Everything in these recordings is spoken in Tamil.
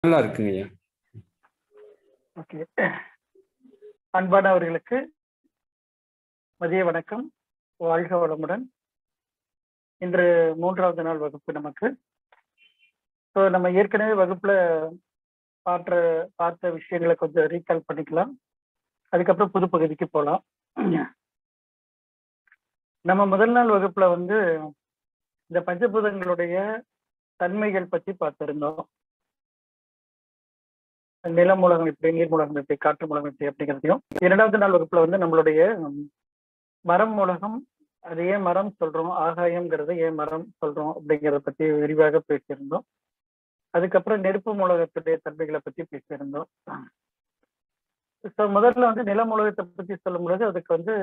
நல்லா இருக்குங்க ஐயா ஓகே அன்பானவர்களுக்கு மதிய வணக்கம் வாழ்க வளமுடன் இன்று மூன்றாவது நாள் வகுப்பு நமக்கு ஸோ நம்ம ஏற்கனவே வகுப்புல பார்த்த பார்த்த விஷயங்களை கொஞ்சம் ரீகால் பண்ணிக்கலாம் அதுக்கப்புறம் புது பகுதிக்கு போகலாம் நம்ம முதல் நாள் வகுப்புல வந்து இந்த பஞ்சபூதங்களுடைய தன்மைகள் பற்றி பார்த்திருந்தோம் நில மூலகம் எப்படி நீர் மூலகம் எப்படி காற்று மூலகம் எப்படி அப்படிங்கிறதையும் இரண்டாவது நாள் வகுப்புல வந்து நம்மளுடைய மரம் மூலகம் அது ஏன் மரம் சொல்றோம் ஆகாயம்ங்கிறத ஏன் மரம் சொல்றோம் அப்படிங்கிறத பத்தி விரிவாக பேசியிருந்தோம் அதுக்கப்புறம் நெருப்பு மூலகத்துடைய தன்மைகளை பத்தி பேசியிருந்தோம் ஸோ முதல்ல வந்து நில மூலகத்தை பத்தி சொல்லும் பொழுது அதுக்கு வந்து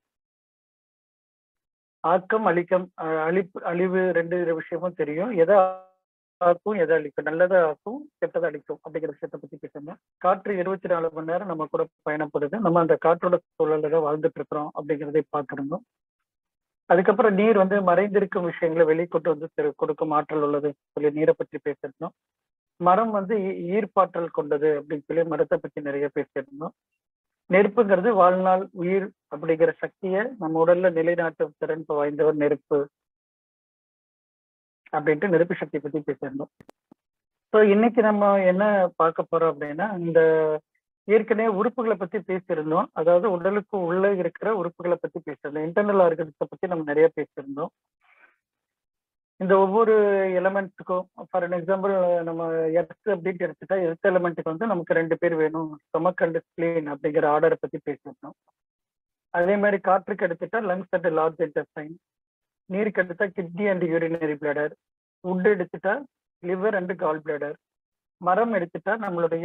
ஆக்கம் அழிக்கம் அழிப்பு அழிவு ரெண்டு விஷயமும் தெரியும் எதை ஆக்கும் எதை அழிக்கும் நல்லதை ஆக்கும் கெட்டதை அழிக்கும் அப்படிங்கிற விஷயத்த பத்தி பேசணும் காற்று இருபத்தி நாலு மணி நேரம் நம்ம கூட பயணப்படுது நம்ம அந்த காற்றோட சூழல்ல தான் வாழ்ந்துட்டு இருக்கிறோம் அப்படிங்கிறதை பார்த்திருந்தோம் அதுக்கப்புறம் நீர் வந்து மறைந்திருக்கும் விஷயங்களை வெளிக்கொண்டு வந்து கொடுக்கும் ஆற்றல் உள்ளது சொல்லி நீரை பற்றி பேசியிருந்தோம் மரம் வந்து ஈர்ப்பாற்றல் கொண்டது அப்படின்னு சொல்லி மரத்தை பத்தி நிறைய பேசியிருந்தோம் நெருப்புங்கிறது வாழ்நாள் உயிர் அப்படிங்கிற சக்தியை நம்ம உடல்ல நிலைநாட்டும் திறன் வாய்ந்தவர் நெருப்பு அப்படின்ட்டு நெருப்பு சக்தி பத்தி பேசியிருந்தோம் ஸோ இன்னைக்கு நம்ம என்ன பார்க்க போறோம் அப்படின்னா இந்த ஏற்கனவே உறுப்புகளை பத்தி பேசியிருந்தோம் அதாவது உடலுக்கு உள்ள இருக்கிற உறுப்புகளை பத்தி பேசியிருந்தோம் இன்டர்னல் ஆர்கன்ஸை பத்தி நம்ம நிறைய பேசியிருந்தோம் இந்த ஒவ்வொரு எலமெண்ட்டுக்கும் ஃபார் அன் எக்ஸாம்பிள் நம்ம எர்த் அப்படின்ட்டு எடுத்துட்டா எர்த் எலமெண்ட்டுக்கு வந்து நமக்கு ரெண்டு பேர் வேணும் ஸ்டொமக் அண்ட் ஸ்பிளீன் அப்படிங்கிற ஆர்டரை பத்தி பேசியிருந்தோம் அதே மாதிரி காற்றுக்கு எடுத்துட்டா லங்ஸ் அண்ட் லார்ஜ் இன்டெஸ்டைன் நீருக்கு எடுத்தா kidney and urinary bladder wood எடுத்துட்டா லிவர் அண்ட் கால் பிளடர் மரம் எடுத்துட்டா நம்மளுடைய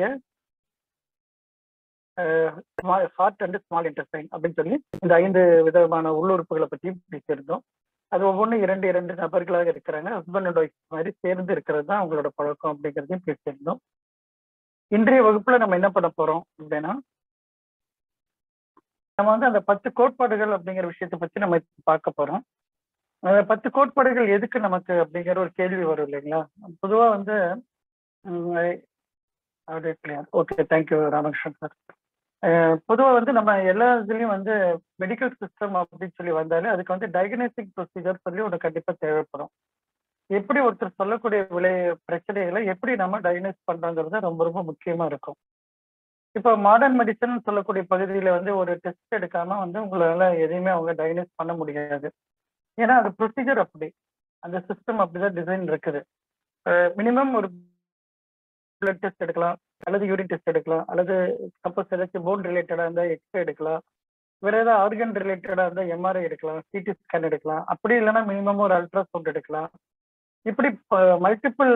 ஹார்ட் அண்ட் ஸ்மால் இன்டெஸ்டைன் அப்படின்னு சொல்லி இந்த ஐந்து விதமான உள்ளுறுப்புகளை பற்றியும் பேசியிருந்தோம் அது ஒவ்வொன்றும் இரண்டு இரண்டு நபர்களாக இருக்கிறாங்க ஹஸ்பண்ட் அண்ட் ஒய்ஃப் மாதிரி சேர்ந்து இருக்கிறது தான் அவங்களோட பழக்கம் அப்படிங்கிறதையும் பேசியிருந்தோம் இன்றைய வகுப்புல நம்ம என்ன பண்ண போறோம் அப்படின்னா நம்ம வந்து அந்த பத்து கோட்பாடுகள் அப்படிங்கிற விஷயத்தை பத்தி நம்ம பார்க்க போறோம் அந்த பத்து கோட்பாடுகள் எதுக்கு நமக்கு அப்படிங்கிற ஒரு கேள்வி வரும் இல்லைங்களா பொதுவா வந்து ஓகே தேங்க்யூ ராமகிருஷ்ணன் சார் பொதுவாக வந்து நம்ம எல்லா இதுலேயும் வந்து மெடிக்கல் சிஸ்டம் அப்படின்னு சொல்லி வந்தாலே அதுக்கு வந்து டயக்னோஸ்டிக் ப்ரொசீஜர் சொல்லி ஒன்று கண்டிப்பாக தேவைப்படும் எப்படி ஒருத்தர் சொல்லக்கூடிய விலை பிரச்சனைகளை எப்படி நம்ம டயக்னோஸ் பண்ணுறோங்கிறது ரொம்ப ரொம்ப முக்கியமாக இருக்கும் இப்போ மாடர்ன் மெடிசன் சொல்லக்கூடிய பகுதியில் வந்து ஒரு டெஸ்ட் எடுக்காம வந்து உங்களால் எதையுமே அவங்க டயக்னோஸ் பண்ண முடியாது ஏன்னா அது ப்ரொசீஜர் அப்படி அந்த சிஸ்டம் அப்படிதான் டிசைன் இருக்குது மினிமம் ஒரு பிளட் டெஸ்ட் எடுக்கலாம் அல்லது யூரின் டெஸ்ட் எடுக்கலாம் அல்லது சப்போஸ் ஏதாச்சும் போன் ரிலேட்டடாக இருந்தால் எக்ஸ்ரே எடுக்கலாம் வேற ஏதாவது ஆர்கன் ரிலேட்டடாக இருந்தால் எம்ஆர்ஐ எடுக்கலாம் சிடி ஸ்கேன் எடுக்கலாம் அப்படி இல்லைன்னா மினிமம் ஒரு அல்ட்ராசவுண்ட் எடுக்கலாம் இப்படி மல்டிபிள்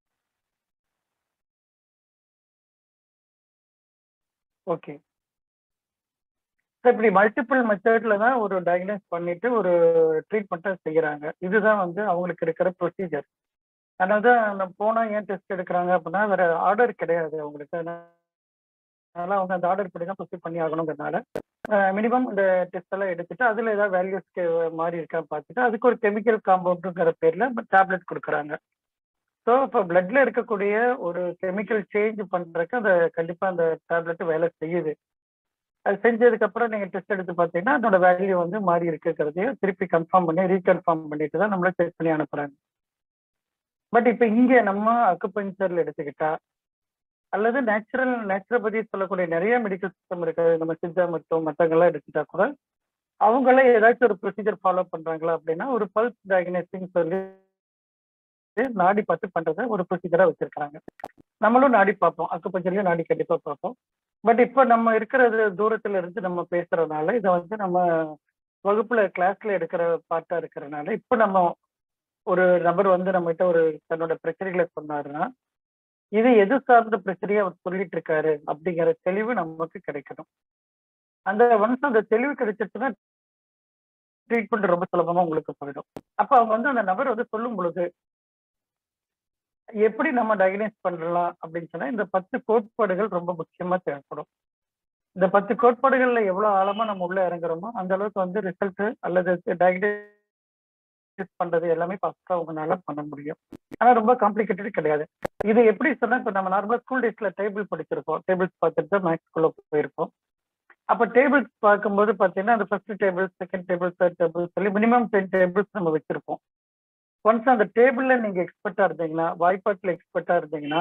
ஓகே இப்படி மல்டிபிள் மெத்தட்ல தான் ஒரு டயக்னோஸ் பண்ணிட்டு ஒரு ட்ரீட்மெண்ட்டை செய்யறாங்க இதுதான் வந்து அவங்களுக்கு இருக்கிற ப்ரொசீஜர் அதனால தான் போனால் ஏன் டெஸ்ட் எடுக்கிறாங்க அப்படின்னா வேற ஆர்டர் கிடையாது அவங்களுக்கு அதனால அவங்க அந்த ஆர்டர் படி தான் ப்ரொசீட் பண்ணி ஆகணுங்கிறதுனால மினிமம் இந்த டெஸ்ட் எல்லாம் எடுத்துட்டு அதில் ஏதாவது வேல்யூஸ்க்கு மாறி இருக்கான்னு பார்த்துட்டு அதுக்கு ஒரு கெமிக்கல் காம்பவுண்டுங்கிற பேரில் டேப்லெட் கொடுக்குறாங்க ஸோ இப்போ பிளட்ல இருக்கக்கூடிய ஒரு கெமிக்கல் சேஞ்ச் பண்ணுறதுக்கு அந்த கண்டிப்பாக அந்த டேப்லெட் வேலை செய்யுது அது செஞ்சதுக்கு அப்புறம் நீங்க டெஸ்ட் எடுத்து பார்த்தீங்கன்னா அதோட வேல்யூ வந்து மாறி இருக்குங்கிறதையும் திருப்பி கன்ஃபார்ம் பண்ணி ரீகன்ஃபார்ம் பண்ணிட்டு தான் நம்மள செக் பண்ணி அனுப்புறாங்க பட் இப்போ இங்க நம்ம அக்குபஞ்சர்ல எடுத்துக்கிட்டா அல்லது நேச்சுரல் நேச்சுரோபதி சொல்லக்கூடிய நிறைய மெடிக்கல் சிஸ்டம் இருக்கு நம்ம சித்தா மருத்துவம் மற்றவங்கெல்லாம் எடுத்துட்டா கூட அவங்களே ஏதாச்சும் ஒரு ப்ரொசீஜர் ஃபாலோ பண்றாங்களா அப்படின்னா ஒரு பல்ஸ் டயக்னோசிங் சொல்லி நாடி பார்த்து பண்றத ஒரு ப்ரொசீஜரா வச்சிருக்காங்க நம்மளும் நாடி பார்ப்போம் அக்குப்பஞ்சர்லயும் நாடி கண்டிப்பா பார்ப்போம் பட் இப்போ நம்ம இருக்கிறது தூரத்துல இருந்து நம்ம பேசுறதுனால இதை வந்து நம்ம வகுப்புல கிளாஸ்ல எடுக்கிற பாட்டா இருக்கிறதுனால இப்போ நம்ம ஒரு நபர் வந்து நம்ம கிட்ட ஒரு தன்னோட பிரச்சனைகளை சொன்னாருன்னா இது எது சார்ந்த பிரச்சனையை அவர் சொல்லிட்டு இருக்காரு அப்படிங்கிற தெளிவு நமக்கு கிடைக்கணும் அந்த ஒன்ஸ் அந்த தெளிவு கிடைச்சிருச்சுன்னா ட்ரீட்மெண்ட் ரொம்ப சுலபமா உங்களுக்கு போயிடும் அப்ப அவங்க வந்து அந்த நபர் வந்து சொல்லும் பொழுது எப்படி நம்ம டயக்னைஸ் பண்ணலாம் அப்படின்னு சொன்னா இந்த பத்து கோட்பாடுகள் ரொம்ப முக்கியமா தேவைப்படும் இந்த பத்து கோட்பாடுகள்ல எவ்வளவு ஆழமா நம்ம உள்ள இறங்குறோமோ அந்த அளவுக்கு வந்து ரிசல்ட் அல்லது டயக்னைஸ் பண்றது எல்லாமே ஃபாஸ்டா உங்களால பண்ண முடியும் ஆனா ரொம்ப காம்ப்ளிகேட்டட் கிடையாது இது எப்படி சொன்னா இப்ப நம்ம நார்மலா ஸ்கூல் டேஸ்ல டேபிள் படிச்சிருப்போம் டேபிள்ஸ் பார்த்துட்டு மேக்ஸ் குள்ள போயிருப்போம் அப்ப டேபிள்ஸ் பார்க்கும்போது பாத்தீங்கன்னா அந்த first table second table third table சொல்லி மினிமம் டென் டேபிள்ஸ் நம்ம வச்சிருப்போம் ஒன்ஸ் அந்த டேபிள்ல நீங்க எக்ஸ்பர்ட்டா இருந்தீங்கன்னா வாய்ப்பாட்டுல எக்ஸ்பர்ட்டா இருந்தீங்கன்னா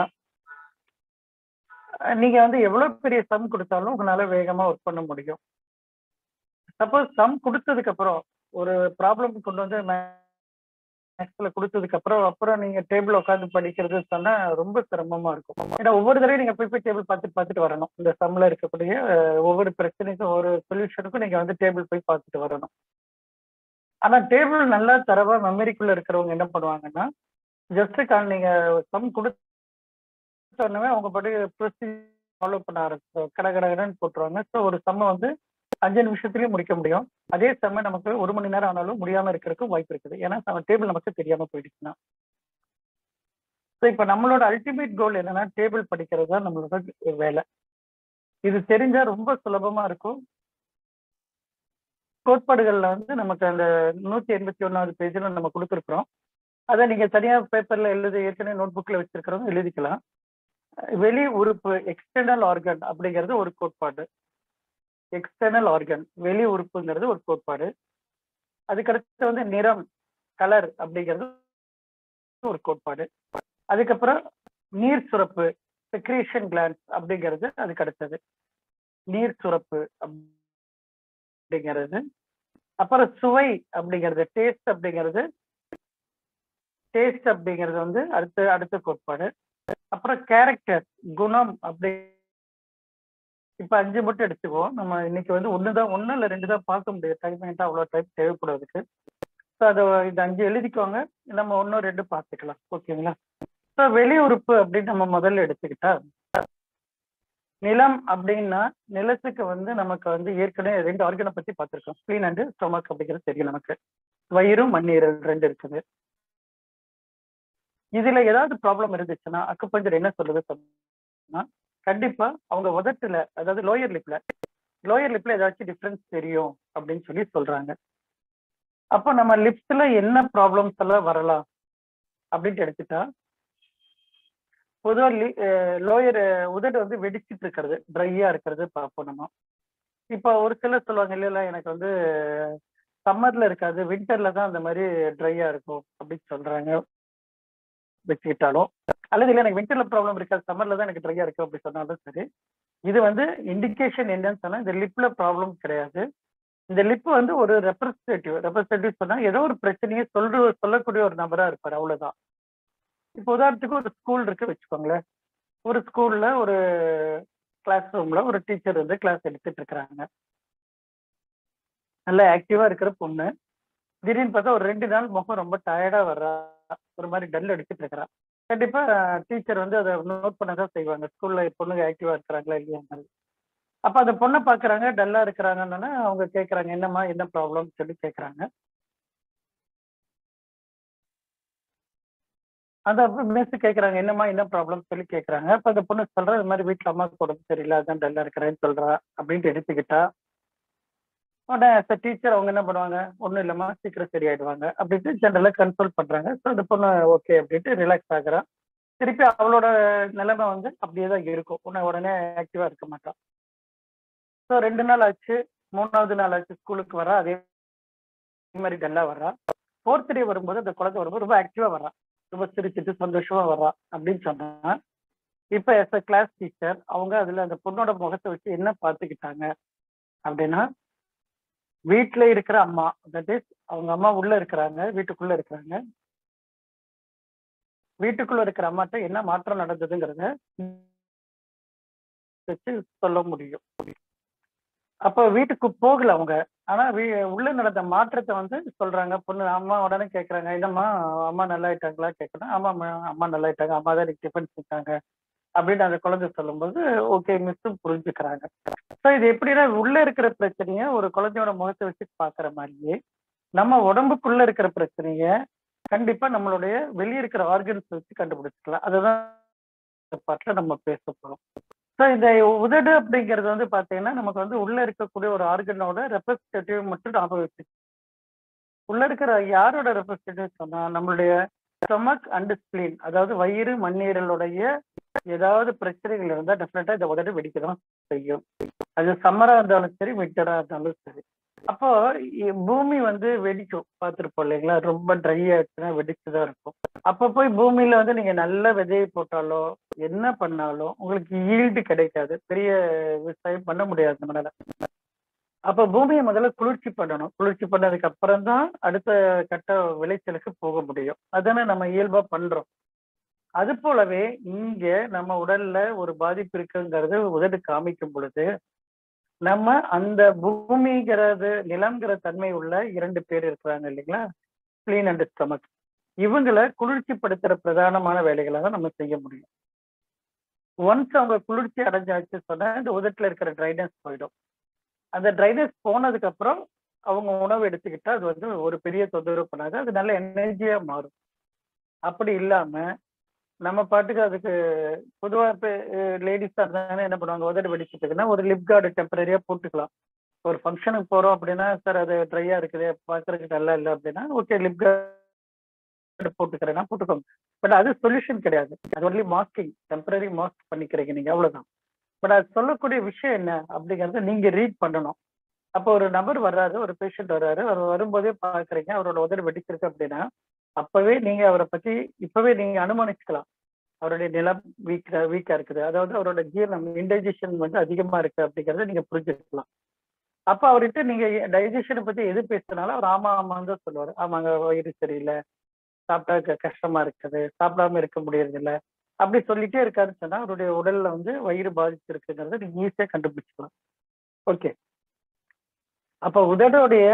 அஹ் நீங்க வந்து எவ்வளவு பெரிய சம் கொடுத்தாலும் உங்களால வேகமா ஒர்க் பண்ண முடியும் சப்போஸ் சம் கொடுத்ததுக்கு அப்புறம் ஒரு ப்ராப்ளம் கொண்டு வந்து மேக்ஸ்ல கொடுத்ததுக்கு அப்புறம் அப்புறம் நீங்க டேபிள் உட்காந்து படிக்கிறது சொன்னா ரொம்ப சிரமமா இருக்கும் ஏன்னா ஒவ்வொரு தடவையும் நீங்க போய் போய் டேபிள் பார்த்துட்டு பார்த்துட்டு வரணும் இந்த சம்ல இருக்கக்கூடிய அஹ், ஒவ்வொரு பிரச்சனைக்கும் ஒவ்வொரு சொல்யூஷனுக்கும் நீங்க வந்து டேபிள் போய் பார்த்துட்டு வரணும் ஆனா டேபிள் நல்லா தரவா மெமரிக்குள்ள இருக்கிறவங்க என்ன பண்ணுவாங்கன்னா ஜஸ்ட் நீங்க சம் கொடுத்த உடனே அவங்க படி ப்ரொசீஜர் ஃபாலோ பண்ண ஆரம்பிச்சோம் கட கடன்னு போட்டுருவாங்க ஸோ ஒரு சம்மை வந்து அஞ்சு நிமிஷத்துலயும் முடிக்க முடியும் அதே செம்ம நமக்கு ஒரு மணி நேரம் ஆனாலும் முடியாம இருக்கிறதுக்கு வாய்ப்பு இருக்குது ஏன்னா நம்ம டேபிள் நமக்கு தெரியாம போயிடுச்சுன்னா ஸோ இப்போ நம்மளோட அல்டிமேட் கோல் என்னன்னா டேபிள் படிக்கிறது தான் நம்மளோட வேலை இது தெரிஞ்சா ரொம்ப சுலபமா இருக்கும் கோட்பாடுகள்ல வந்து நமக்கு அந்த நூத்தி எண்பத்தி ஒன்னாவது பேஜ்ல நம்ம கொடுத்துருக்குறோம் அதை நீங்க தனியா பேப்பர்ல எழுதி ஏற்கனவே நோட் புக்ல வச்சிருக்கிறவங்க எழுதிக்கலாம் வெளி உறுப்பு எக்ஸ்டர்னல் ஆர்கன் அப்படிங்கிறது ஒரு கோட்பாடு எக்ஸ்டர்னல் ஆர்கன் வெளி உறுப்புங்கிறது ஒரு கோட்பாடு அதுக்கடுத்து வந்து நிறம் கலர் அப்படிங்கிறது ஒரு கோட்பாடு அதுக்கப்புறம் நீர் சுரப்பு செக்ரேஷன் கிளான்ஸ் அப்படிங்கிறது அதுக்கு அடுத்தது நீர் சுரப்பு அப்படிங்கிறது அப்புறம் சுவை அப்படிங்கிறது டேஸ்ட் அப்படிங்கிறது டேஸ்ட் அப்படிங்கிறது வந்து அடுத்த அடுத்த கோட்பாடு அப்புறம் கேரக்டர் குணம் அப்படி இப்ப அஞ்சு மட்டும் எடுத்துக்குவோம் நம்ம இன்னைக்கு வந்து ஒண்ணுதான் ஒண்ணு இல்ல ரெண்டு தான் பார்க்க முடியும் டைம் ஆயிட்டா அவ்வளவு டைம் தேவைப்படும் அதுக்கு ஸோ அதை இது அஞ்சு எழுதிக்கோங்க நம்ம ஒன்னும் ரெண்டு பார்த்துக்கலாம் ஓகேங்களா ஸோ வெளி உறுப்பு அப்படின்னு நம்ம முதல்ல எடுத்துக்கிட்டா நிலம் அப்படின்னா நிலத்துக்கு வந்து நமக்கு வந்து ஏற்கனவே ரெண்டு ஆர்கனை பத்தி பார்த்திருக்கோம் ஸ்பிளீன் அண்ட் ஸ்டொமக் அப்படிங்கிறது தெரியும் நமக்கு வயிறும் மண்ணீரல் ரெண்டு இருக்குது இதுல ஏதாவது ப்ராப்ளம் இருந்துச்சுன்னா அக்குப்பஞ்சர் என்ன சொல்லுது அப்படின்னா கண்டிப்பா அவங்க உதட்டுல அதாவது லோயர் லிப்ல லோயர் லிப்ல ஏதாச்சும் டிஃபரன்ஸ் தெரியும் அப்படின்னு சொல்லி சொல்றாங்க அப்போ நம்ம லிப்ஸ்ல என்ன ப்ராப்ளம்ஸ் எல்லாம் வரலாம் அப்படின்ட்டு எடுத்துட்டா பொதுவாக லோயர் உதடு வந்து வெடிச்சிட்டு இருக்கிறது ட்ரையா இருக்கிறது பார்ப்போம் நம்ம இப்போ ஒரு சிலர் சொல்லுவாங்க இல்ல இல்ல எனக்கு வந்து சம்மர்ல இருக்காது வின்டர்ல தான் அந்த மாதிரி ட்ரையா இருக்கும் அப்படின்னு சொல்றாங்க வச்சுக்கிட்டாலும் அல்லது இல்லை எனக்கு வின்டர்ல ப்ராப்ளம் இருக்காது சம்மர்ல தான் எனக்கு ட்ரையா இருக்கு அப்படி சொன்னாலும் சரி இது வந்து இண்டிகேஷன் என்னன்னு சொன்னா இந்த லிப்ல ப்ராப்ளம் கிடையாது இந்த லிப் வந்து ஒரு ரெப்ரஸன்டேட்டிவ் ரெப்ரஸன்டேட்டிவ் சொன்னா ஏதோ ஒரு பிரச்சனையை சொல்ற சொல்லக்கூடிய ஒரு நபரா இருப்பார் அவ்வளவுதான் இப்போ உதாரணத்துக்கு ஒரு ஸ்கூல் இருக்கு வச்சுக்கோங்களேன் ஒரு ஸ்கூல்ல ஒரு கிளாஸ் ரூம்ல ஒரு டீச்சர் வந்து கிளாஸ் எடுத்துட்டு இருக்கிறாங்க நல்லா ஆக்டிவா இருக்கிற பொண்ணு திடீர்னு பார்த்தா ஒரு ரெண்டு நாள் முகம் ரொம்ப டயர்டா வர்றா ஒரு மாதிரி டல் அடிச்சுட்டு இருக்கிறா கண்டிப்பா டீச்சர் வந்து அதை நோட் பண்ணதான் செய்வாங்க ஸ்கூல்ல பொண்ணுங்க ஆக்டிவா இருக்கிறாங்களா இல்லையாங்கிறது அப்ப அந்த பொண்ணை பாக்குறாங்க டல்லா இருக்கிறாங்கன்னா அவங்க கேக்குறாங்க என்னம்மா என்ன ப்ராப்ளம் சொல்லி கேக்குறாங்க அந்த மிஸ் கேக்குறாங்க என்னம்மா என்ன ப்ராப்ளம் சொல்லி கேக்குறாங்க அப்ப அந்த பொண்ணு சொல்றா இது மாதிரி வீட்டுல அம்மாவுக்கு உடம்பு சரியில்லை அதான் டல்லா இருக்கிறேன்னு சொல்றா அப்படின்ட்டு எடுத்துக்கிட்டா உடனே டீச்சர் அவங்க என்ன பண்ணுவாங்க ஒன்றும் இல்லைம்மா சீக்கிரம் சரியாயிடுவாங்க அப்படின்ட்டு ஜென்ரலாக கன்சல்ட் பண்றாங்க ஸோ அந்த பொண்ணு ஓகே அப்படின்ட்டு ரிலாக்ஸ் ஆகுறா திருப்பி அவளோட நிலைமை வந்து அப்படியே தான் இருக்கும் உடனே உடனே ஆக்டிவா இருக்க மாட்டான் ஸோ ரெண்டு நாள் ஆச்சு மூணாவது நாள் ஆச்சு ஸ்கூலுக்கு வரா அதே மாதிரி டல்லா வர்றா ஃபோர்த் டே வரும்போது அந்த குழந்தை வரும்போது ரொம்ப ஆக்டிவா வர்றா ரொம்ப சிரிச்சிட்டு சந்தோஷமா வர்றா அப்படின்னு சொன்னா இப்ப எஸ் அ கிளாஸ் டீச்சர் அவங்க அதுல அந்த பொண்ணோட முகத்தை வச்சு என்ன பார்த்துக்கிட்டாங்க அப்படின்னா வீட்டுல இருக்கிற அம்மா தட் இஸ் அவங்க அம்மா உள்ள இருக்கிறாங்க வீட்டுக்குள்ள இருக்கிறாங்க வீட்டுக்குள்ள இருக்கிற அம்மாட்ட என்ன மாற்றம் நடந்ததுங்கிறத வச்சு சொல்ல முடியும் அப்ப வீட்டுக்கு போகல அவங்க ஆனா வீ- உள்ள நடந்த மாற்றத்தை வந்து சொல்றாங்க பொண்ணு அம்மா உடனே கேக்குறாங்க என்னம்மா அம்மா நல்லா ஆயிட்டாங்களா கேட்கணும் ஆமா அம்மா அம்மா நல்லா ஆயிட்டாங்க அம்மா தான் எனக்கு டிஃபன் செஞ்சாங்க அப்படின்னு அந்த குழந்தை சொல்லும்போது ஓகே மிஸ் புரிஞ்சுக்கிறாங்க ஸோ இது எப்படின்னா உள்ள இருக்கிற பிரச்சனைய ஒரு குழந்தையோட முகத்தை வச்சு பாக்குற மாதிரியே நம்ம உடம்புக்குள்ள இருக்கிற பிரச்சனைய கண்டிப்பா நம்மளுடைய வெளியே இருக்கிற ஆர்கன்ஸ் வச்சு கண்டுபிடிச்சிக்கலாம் அதுதான் பாட்டில் நம்ம பேச போறோம் ஸோ இந்த உதடு அப்படிங்கிறது வந்து பாத்தீங்கன்னா நமக்கு வந்து உள்ள இருக்கக்கூடிய ஒரு ஆர்கனோட ரெப்ரஸன்டேட்டிவ் மட்டும் ஞாபகம் வச்சு உள்ள இருக்கிற யாரோட ரெப்ரஸன்டேட்டிவ் சொன்னா நம்மளுடைய ஸ்டொமக் அண்ட் ஸ்பிளீன் அதாவது வயிறு மண்ணீரலுடைய ஏதாவது பிரச்சனைகள் இருந்தா டெஃபினட்டா இந்த உதடு வெடிக்க தான் செய்யும் அது சம்மரா இருந்தாலும் சரி விட்டரா இருந்தாலும் சரி அப்போ இ- பூமி வந்து வெடிக்கும் பார்த்துருப்போம் இல்லைங்களா ரொம்ப ட்ரை ஆயிடுச்சுன்னா வெடிச்சுதான் இருக்கும் அப்போ போய் பூமியில வந்து நீங்க நல்ல விதையை போட்டாலோ என்ன பண்ணாலும் உங்களுக்கு ஈல்டு கிடைக்காது பெரிய விவசாயம் பண்ண முடியாது நம்மளால அப்ப பூமியை முதல்ல குளிர்ச்சி பண்ணணும் குளிர்ச்சி பண்ணதுக்கு அப்புறம் தான் அடுத்த கட்ட விளைச்சலுக்கு போக முடியும் அதானே நம்ம இயல்பா பண்றோம் அது போலவே இங்க நம்ம உடல்ல ஒரு பாதிப்பு இருக்குங்கிறது உதடு காமிக்கும் பொழுது நம்ம அந்த பூமிங்கிறது நிலம்ங்கிற தன்மை உள்ள இரண்டு பேர் இருக்கிறாங்க இல்லைங்களா ஸ்பிளீன் அண்ட் ஸ்டமக் இவங்களை குளிர்ச்சிப்படுத்துற பிரதானமான வேலைகளை தான் நம்ம செய்ய முடியும் ஒன்ஸ் அவங்க குளிர்ச்சி அடைஞ்சாச்சு சொன்னா இந்த உதட்டுல இருக்கிற ட்ரைனஸ் போயிடும் அந்த ட்ரைனஸ் போனதுக்கு அப்புறம் அவங்க உணவு எடுத்துக்கிட்டா அது வந்து ஒரு பெரிய தொந்தரவு பண்ணாது அது நல்ல எனர்ஜியா மாறும் அப்படி இல்லாம நம்ம பாட்டுக்கு அதுக்கு பொதுவா இப்ப லேடிஸா இருந்தாங்கன்னா என்ன பண்ணுவாங்க உதடு வெடிச்சிட்டுக்குன்னா ஒரு லிப் கார்டு டெம்பரரியா போட்டுக்கலாம் ஒரு ஃபங்க்ஷனுக்கு போறோம் அப்படின்னா சார் அது ட்ரையா இருக்குது பாக்குறதுக்கு நல்லா இல்லை அப்படின்னா ஓகே லிப் கார்டு போட்டுக்கிறேன்னா போட்டுக்கோங்க பட் அது சொல்யூஷன் கிடையாது அது ஒன்லி மாஸ்கிங் டெம்பரரி மாஸ்க் பண்ணிக்கிறீங்க நீங்க அவ்வளவுதான் பட் அது சொல்லக்கூடிய விஷயம் என்ன அப்படிங்கறத நீங்க ரீட் பண்ணணும் அப்போ ஒரு நபர் வர்றாரு ஒரு பேஷண்ட் வர்றாரு அவர் வரும்போதே பாக்குறீங்க அவரோட உதடு வெடிச்சிருக்கு அப்படின்னா அப்பவே நீங்க அவரை பத்தி இப்பவே நீங்க அனுமானிச்சுக்கலாம் அவருடைய நிலம் வீக்கா வீக்கா இருக்குது அதாவது அவரோட ஜீரணம் இன்டைஜஷன் வந்து அதிகமா இருக்கு அப்படிங்கறத நீங்க புரிஞ்சுக்கலாம் அப்ப அவர்கிட்ட நீங்க டைஜஷனை பத்தி எது பேசினாலும் அவர் ஆமா ஆமான்னு தான் சொல்லுவாரு ஆமாங்க வயிறு சரியில்லை சாப்பிட்டா க- கஷ்டமா இருக்குது சாப்பிடாம இருக்க முடியறது இல்ல அப்படி சொல்லிட்டே இருக்காருன்னு சொன்னா அவருடைய உடல்ல வந்து வயிறு பாதிச்சிருக்குங்கிறத நீங்க ஈஸியா கண்டுபிடிச்சுக்கலாம் ஓகே அப்ப உதடோடைய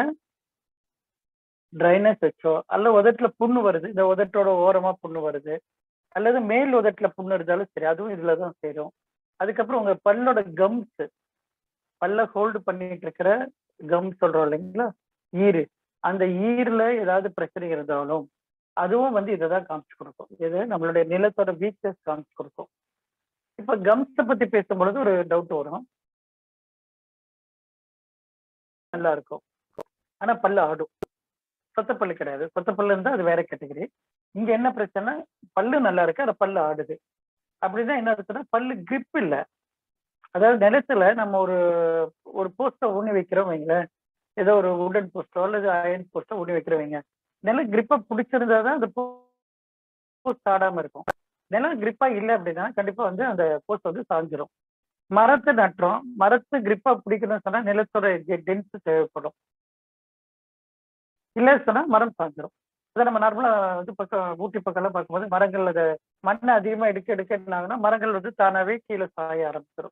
ட்ரைனஸ் வச்சோ அல்ல உதட்டுல புண்ணு வருது இந்த உதட்டோட ஓரமா புண்ணு வருது அல்லது மேல் உதட்டுல புண்ணு இருந்தாலும் சரி அதுவும் இதுலதான் சேரும் அதுக்கப்புறம் உங்க பல்லோட கம்ஸ் பல்ல ஹோல்டு பண்ணிட்டு இருக்கிற கம் சொல்றோம் இல்லைங்களா ஈரு அந்த ஈர்ல ஏதாவது பிரச்சனை இருந்தாலும் அதுவும் வந்து இதை தான் காமிச்சு கொடுக்கும் இது நம்மளுடைய நிலத்தோட வீக்னஸ் காமிச்சு கொடுக்கும் இப்ப கம்ஸ பத்தி பேசும்பொழுது ஒரு டவுட் வரும் நல்லா இருக்கும் ஆனா பல்லு ஆடும் சொத்த பல்லு கிடையாது சொத்த பல்லு இருந்தா அது வேற கேட்டகரி இங்க என்ன பிரச்சனை பல்லு நல்லா இருக்கு அந்த பல்லு ஆடுது அப்படின்னா என்ன இருக்குன்னா பல்லு grip இல்ல அதாவது நிலத்துல நம்ம ஒரு ஒரு போஸ்டை ஊனி வைக்கிறோம் வைங்களேன் ஏதோ ஒரு உடன் போஸ்டோ அல்லது அயன் போஸ்டோ ஊனி வைக்கிறோம் வைங்க நிலம் கிரிப்பா பிடிச்சிருந்தா தான் அந்த போஸ்ட் ஆடாம இருக்கும் நிலம் கிரிப்பா இல்லை அப்படின்னா கண்டிப்பா வந்து அந்த போஸ்ட் வந்து சாஞ்சிரும் மரத்தை நட்டுறோம் மரத்து கிரிப்பா பிடிக்கணும்னு சொன்னா நிலத்தோட டென்ஸ் தேவைப்படும் இல்லை சொன்னா மரம் சாஞ்சிரும் அதை நம்ம நார்மலா வந்து பக்கம் ஊட்டி பக்கம்லாம் பார்க்கும்போது மரங்கள் அதை மண்ணை அதிகமா எடுக்க எடுக்க என்ன ஆகுனா மரங்கள் வந்து தானாவே கீழே சாய ஆரம்பிச்சிடும்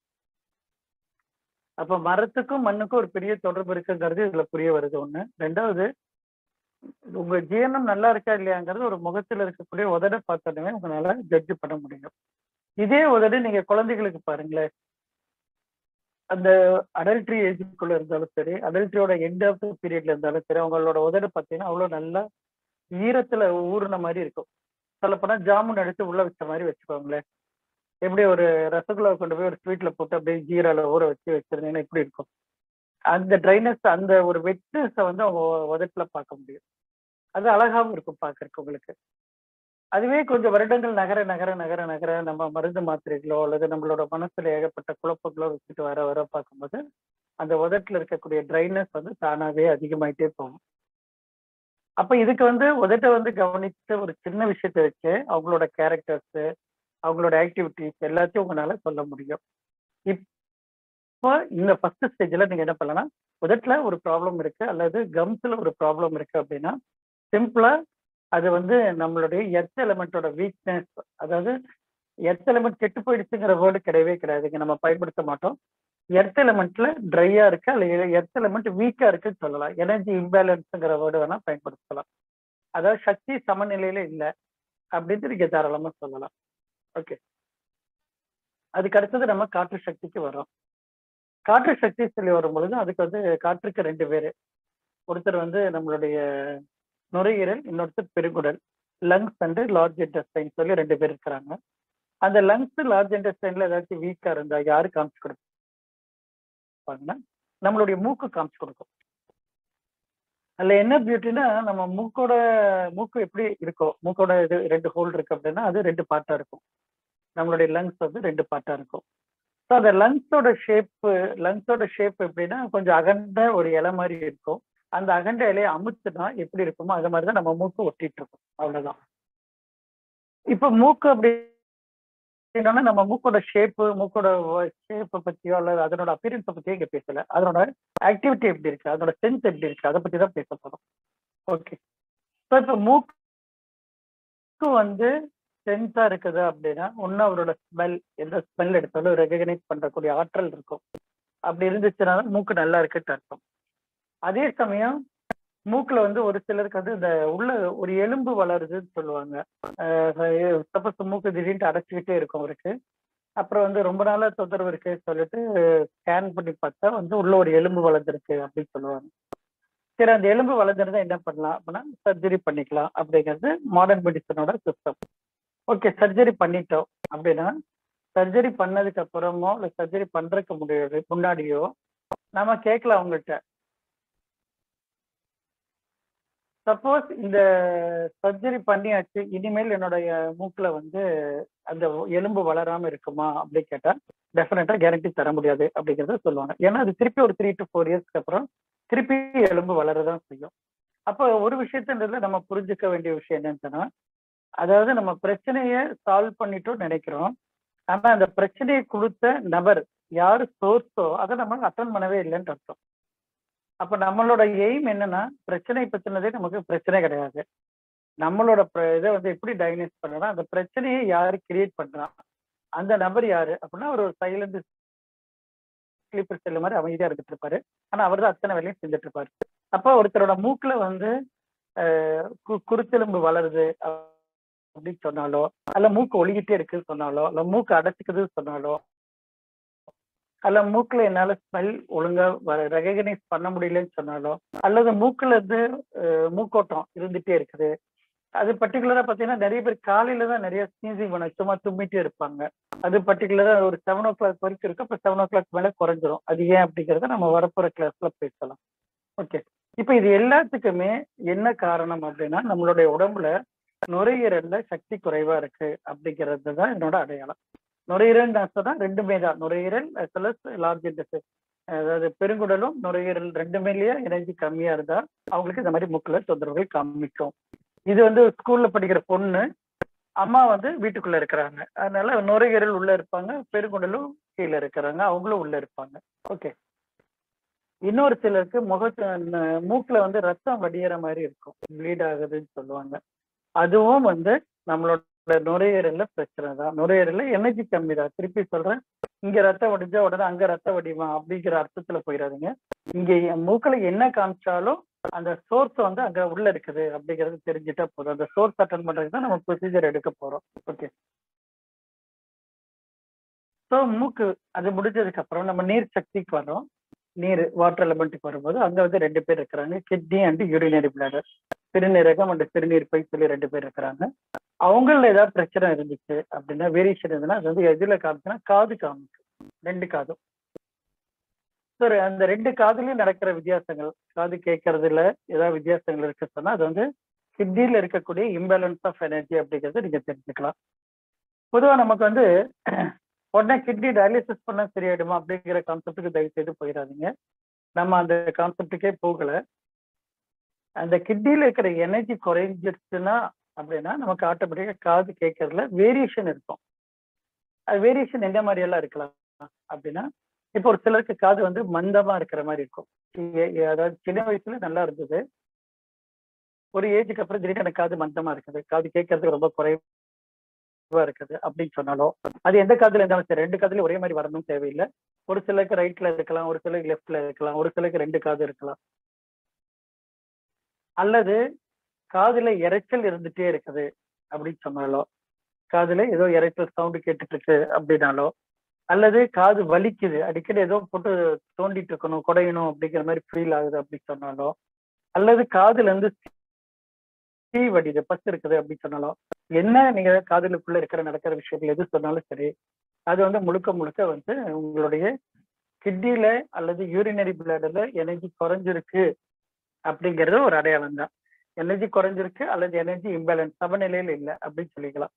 அப்ப மரத்துக்கும் மண்ணுக்கும் ஒரு பெரிய தொடர்பு இருக்குங்கிறது இதுல புரிய வருது ஒண்ணு ரெண்டாவது உங்க ஜீரணம் நல்லா இருக்கா இல்லையாங்கிறது ஒரு முகத்துல இருக்கக்கூடிய உதட பார்த்தோன்னே உங்களால ஜட்ஜ் பண்ண முடியும் இதே உதடு நீங்க குழந்தைகளுக்கு பாருங்களேன் அந்த அடல்ட்ரி ஏஜுக்குள்ள இருந்தாலும் சரி அடல்ட்ரியோட எண்ட் ஆஃப் பீரியட்ல இருந்தாலும் சரி அவங்களோட உதடு பார்த்தீங்கன்னா அவ்வளவு நல்லா ஈரத்துல ஊறுன மாதிரி இருக்கும் சொல்லப்போனா ஜாமுன் எடுத்து உள்ள வச்ச மாதிரி வச்சுக்கோங்களேன் எப்படி ஒரு ரசகுல்லா கொண்டு போய் ஒரு ஸ்வீட்ல போட்டு அப்படியே ஜீரால ஊற வச்சு வச்சிருந்தீங்கன்னா எப்படி இருக்கும் அந்த ட்ரைனஸ் அந்த ஒரு வெட்னஸை வந்து அவங்க உதட்டுல பார்க்க முடியும் அது அழகாவும் இருக்கும் பார்க்கறதுக்கு உங்களுக்கு அதுவே கொஞ்சம் வருடங்கள் நகர நகர நகர நகர நம்ம மருந்து மாத்திரைகளோ அல்லது நம்மளோட மனசுல ஏகப்பட்ட குழப்பங்களோ வச்சுட்டு வர வர பார்க்கும்போது அந்த உதட்டுல இருக்கக்கூடிய ட்ரைனஸ் வந்து தானாவே அதிகமாயிட்டே போகும் அப்ப இதுக்கு வந்து உதட்டை வந்து கவனிச்ச ஒரு சின்ன விஷயத்த வச்சு அவங்களோட கேரக்டர்ஸ் அவங்களோட ஆக்டிவிட்டிஸ் எல்லாத்தையும் உங்களால சொல்ல முடியும் இப்போ இந்த ஃபர்ஸ்ட் ஸ்டேஜ்ல நீங்க என்ன பண்ணலாம் உதட்டுல ஒரு ப்ராப்ளம் இருக்கு அல்லது கம்ஸ்ல ஒரு ப்ராப்ளம் இருக்கு அப்படின்னா சிம்பிளா அது வந்து நம்மளுடைய எர்த் எலமெண்டோட வீக்னஸ் அதாவது எர்த் எலமெண்ட் கெட்டு போயிடுச்சுங்கிற வேர்டு கிடையவே கிடையாதுங்க நம்ம பயன்படுத்த மாட்டோம் எர்த் எலமெண்ட்ல ட்ரையா இருக்கு அல்லது எர்த் எலமெண்ட் வீக்கா இருக்குன்னு சொல்லலாம் எனர்ஜி இம்பேலன்ஸ்ங்கிற வேர்டு வேணா பயன்படுத்தலாம் அதாவது சக்தி சமநிலையில இல்லை அப்படின்னு நீங்க தாராளமா சொல்லலாம் ஓகே அதுக்கு அடுத்தது நம்ம காற்று சக்திக்கு வரோம் காற்று சக்தி சொல்லி வரும் பொழுது அதுக்கு வந்து காற்றுக்கு ரெண்டு பேரு ஒருத்தர் வந்து நம்மளுடைய நுரையீரல் இன்னொருத்தர் பெருங்குடல் லங்ஸ் அண்ட் லார்ஜ் இன்டெஸ்டைன் சொல்லி ரெண்டு பேர் இருக்கிறாங்க அந்த லங்ஸ் லார்ஜ் இன்டெஸ்டைன்ல ஏதாச்சும் வீக்கா இருந்தா யாரு காமிச்சு கொடுப்பாங்கன்னா நம்மளுடைய மூக்கு காமிச்சு கொடுக்கும் அதுல என்ன பியூட்டினா நம்ம மூக்கோட மூக்கு எப்படி இருக்கோ மூக்கோட இது ரெண்டு ஹோல் இருக்கு அப்படின்னா அது ரெண்டு பார்ட்டா இருக்கும் நம்மளுடைய லங்ஸ் வந்து ரெண்டு பார்ட்டா இருக்கும் ஸோ அந்த லங்ஸோட ஷேப்பு லங்ஸோட ஷேப் எப்படின்னா கொஞ்சம் அகண்ட ஒரு இலை மாதிரி இருக்கும் அந்த அகண்ட இலையை அமுத்துனா எப்படி இருக்குமோ அது மாதிரி தான் நம்ம மூக்கு ஒட்டிட்டு இருக்கோம் அவ்வளவுதான் இப்ப மூக்கு அப்படி என்னன்னா நம்ம மூக்கோட ஷேப்பு மூக்கோட ஷேப்பை பத்தியோ அல்லது அதனோட அப்பியரன்ஸை பத்தியோ இங்க பேசல அதனோட ஆக்டிவிட்டி எப்படி இருக்கு அதனோட சென்ஸ் எப்படி இருக்கு அதை பத்தி தான் பேச போறோம் ஓகே ஸோ இப்போ மூக்கு வந்து சென்ஸா இருக்குது அப்படின்னா ஒன்னும் அவரோட ஸ்மெல் எந்த ஸ்மெல் எடுத்தாலும் ரெகனைஸ் பண்றக்கூடிய ஆற்றல் இருக்கும் அப்படி இருந்துச்சுன்னா மூக்கு நல்லா இருக்குன்னு அர்த்தம் அதே சமயம் மூக்குல வந்து ஒரு சிலருக்கு வந்து இந்த உள்ள ஒரு எலும்பு வளருதுன்னு சொல்லுவாங்க சப்போஸ் மூக்கு திடீர்னு அடைச்சிக்கிட்டே இருக்கும் அவருக்கு அப்புறம் வந்து ரொம்ப நாளா தொந்தரவு இருக்கு சொல்லிட்டு ஸ்கேன் பண்ணி பார்த்தா வந்து உள்ள ஒரு எலும்பு வளர்ந்துருக்கு அப்படின்னு சொல்லுவாங்க சரி அந்த எலும்பு வளர்ந்துருந்தா என்ன பண்ணலாம் அப்படின்னா சர்ஜரி பண்ணிக்கலாம் அப்படிங்கிறது மாடர்ன் மெடிசனோட சிஸ்டம் ஓகே சர்ஜரி பண்ணிட்டோம் அப்படின்னா சர்ஜரி பண்ணதுக்கு அப்புறமோ இல்லை சர்ஜரி பண்றதுக்கு முடியாது முன்னாடியோ நம்ம கேட்கலாம் அவங்கள்ட்ட சப்போஸ் இந்த சர்ஜரி பண்ணியாச்சு இனிமேல் என்னுடைய மூக்குல வந்து அந்த எலும்பு வளராம இருக்குமா அப்படி கேட்டா டெஃபினட்டா கேரண்டி தர முடியாது அப்படிங்கறத சொல்லுவாங்க ஏன்னா அது திருப்பி ஒரு த்ரீ டு ஃபோர் இயர்ஸ்க்கு அப்புறம் திருப்பி எலும்பு வளரதான் செய்யும் அப்போ ஒரு விஷயத்துல நம்ம புரிஞ்சுக்க வேண்டிய விஷயம் என்னன்னு சொன்னா அதாவது நம்ம பிரச்சனைய சால்வ் பண்ணிட்டோம் நினைக்கிறோம் ஆனா அந்த பிரச்சனையை கொடுத்த நபர் யாரு சோர்ஸோ அதை நம்ம அட்டன் பண்ணவே இல்லைன்னு அர்த்தம் அப்ப நம்மளோட எய்ம் என்னன்னா பிரச்சனை பத்தினதே நமக்கு பிரச்சனை கிடையாது நம்மளோட இதை வந்து எப்படி டயக்னைஸ் பண்ணனா அந்த பிரச்சனையை யாரு கிரியேட் பண்றான் அந்த நபர் யாரு அப்படின்னா அவர் ஒரு சைலண்ட் ஸ்லீப்பர் செல்ல மாதிரி அமைதியா இருந்துட்டு இருப்பாரு ஆனா அவர் தான் அத்தனை வேலையும் செஞ்சுட்டு இருப்பாரு அப்போ ஒருத்தரோட மூக்குல வந்து குருத்தெலும்பு வளருது அப்படின்னு சொன்னாலோ அல்ல மூக்கு ஒழுகிட்டே இருக்குன்னு சொன்னாலோ இல்ல மூக்கு அடைச்சிக்குதுன்னு சொன்னாலோ அல்ல மூக்குல என்னால ஸ்மெல் ஒழுங்கா ரெகனைஸ் பண்ண முடியலன்னு சொன்னாலோ அல்லது மூக்குல இருந்து மூக்கோட்டம் இருந்துட்டே இருக்குது அது பர்டிகுலரா பாத்தீங்கன்னா நிறைய பேர் காலையில தான் நிறைய ஸ்னீசிங் பண்ண சும்மா தும்மிட்டே இருப்பாங்க அது பர்டிகுலரா ஒரு செவன் ஓ கிளாக் வரைக்கும் இருக்கு அப்ப செவன் ஓ கிளாக் மேல குறைஞ்சிரும் அது ஏன் அப்படிங்கறத நம்ம வரப்போற கிளாஸ்ல பேசலாம் ஓகே இப்ப இது எல்லாத்துக்குமே என்ன காரணம் அப்படின்னா நம்மளுடைய உடம்புல நுரையீரல்ல சக்தி குறைவா இருக்கு அப்படிங்கிறது தான் என்னோட அடையாளம் நுரையீரல் சொன்னா ரெண்டுமே தான் நுரையீரல் பிளஸ் லார்ஜ் இன்டெஸ்ட் அதாவது பெருங்குடலும் நுரையீரல் ரெண்டுமேலயே எனர்ஜி கம்மியா இருந்தா அவங்களுக்கு இந்த மாதிரி முக்குல தொந்தரவுகள் காமிக்கும் இது வந்து ஸ்கூல்ல படிக்கிற பொண்ணு அம்மா வந்து வீட்டுக்குள்ள இருக்கிறாங்க அதனால நுரையீரல் உள்ள இருப்பாங்க பெருங்குடலும் கீழே இருக்கிறாங்க அவங்களும் உள்ள இருப்பாங்க ஓகே இன்னொரு சிலருக்கு முக மூக்குல வந்து ரத்தம் வடிகிற மாதிரி இருக்கும் ப்ளீட் ஆகுதுன்னு சொல்லுவாங்க அதுவும் வந்து நம்மளோட நுரையீரல்ல பிரச்சனை தான் நுரையீரல்ல எனர்ஜி கம்மி தான் திருப்பி சொல்றேன் இங்க ரத்தம் வடிஞ்சா உடனே அங்க ரத்த வடிவா அப்படிங்கிற அர்த்தத்துல போயிடாதீங்க இங்க மூக்குல என்ன காமிச்சாலும் அந்த சோர்ஸ் வந்து அங்க உள்ள இருக்குது அப்படிங்கறது தெரிஞ்சுட்டா போதும் அந்த சோர்ஸ் அட்டன் பண்றதுக்கு தான் நம்ம ப்ரொசீஜர் எடுக்க போறோம் ஓகே ஸோ மூக்கு அது முடிஞ்சதுக்கு அப்புறம் நம்ம நீர் சக்திக்கு வரோம் நீர் வாட்டர் எலமெண்ட்டுக்கு வரும்போது அங்க வந்து ரெண்டு பேர் இருக்கிறாங்க கிட்னி அண்ட் யூரினரி பிளாடர் சிறுநீரகம் அண்ட் சிறுநீர் பை சொல்லி ரெண்டு பேர் இருக்கிறாங்க அவங்கள ஏதாவது பிரச்சனை இருந்துச்சு அப்படின்னா வேரியேஷன் இருந்ததுன்னா அது வந்து எதுல காமிச்சுன்னா காது காமிக்கும் ரெண்டு காதும் சார் அந்த ரெண்டு காதுலயும் நடக்கிற வித்தியாசங்கள் காது கேட்கறதுல ஏதாவது வித்தியாசங்கள் இருக்கு சொன்னா அது வந்து கிட்னில இருக்கக்கூடிய இம்பேலன்ஸ் ஆஃப் எனர்ஜி அப்படிங்கறத நீங்க தெரிஞ்சுக்கலாம் பொதுவா நமக்கு வந்து உடனே கிட்னி டயாலிசிஸ் பண்ண சரியாயிடுமா அப்படிங்கிற கான்செப்டுக்கு தயவு செய்து போயிடாதீங்க நம்ம அந்த கான்செப்டுக்கே போகல அந்த கிட்னில இருக்கிற எனர்ஜி குறைஞ்சிருச்சுன்னா அப்படின்னா நமக்கு ஆட்டோமேட்டிக்கா காது கேட்கறதுல வேரியேஷன் இருக்கும் அது வேரியேஷன் எந்த மாதிரி எல்லாம் இருக்கலாம் அப்படின்னா இப்போ ஒரு சிலருக்கு காது வந்து மந்தமா இருக்கிற மாதிரி இருக்கும் அதாவது சின்ன வயசுல நல்லா இருந்தது ஒரு ஏஜுக்கு அப்புறம் திடீர்னு எனக்கு காது மந்தமா இருக்குது காது கேட்கறதுக்கு ரொம்ப குறைவா இருக்குது அப்படின்னு சொன்னாலும் அது எந்த காதுல இருந்தாலும் சரி ரெண்டு காதுல ஒரே மாதிரி வரணும் தேவையில்லை ஒரு சிலருக்கு ரைட்ல இருக்கலாம் ஒரு சிலருக்கு லெஃப்ட்ல இருக்கலாம் ஒரு சிலருக்கு ரெண்டு காது இருக்கலாம் அல்லது காதுல இறைச்சல் இருந்துட்டே இருக்குது அப்படின்னு சொன்னாலோ காதுல ஏதோ இறைச்சல் சவுண்டு கேட்டுட்டு இருக்கு அப்படின்னாலோ அல்லது காது வலிக்குது அடிக்கடி ஏதோ போட்டு தோண்டிட்டு இருக்கணும் குடையணும் அப்படிங்கிற மாதிரி ஃபீல் ஆகுது அப்படின்னு சொன்னாலோ அல்லது காதுல இருந்து தீ வடிது பஸ் இருக்குது அப்படின்னு சொன்னாலும் என்ன நீங்க காதலுக்குள்ள இருக்கிற நடக்கிற விஷயங்கள் எது சொன்னாலும் சரி அது வந்து முழுக்க முழுக்க வந்து உங்களுடைய கிட்னில அல்லது யூரினரி பிளட்ல எனர்ஜி குறைஞ்சிருக்கு அப்படிங்கிறது ஒரு அடையாளம் தான் எனர்ஜி குறைஞ்சிருக்கு அல்லது எனர்ஜி இம்பேலன்ஸ் சமநிலையில் இல்லை அப்படின்னு சொல்லிக்கலாம்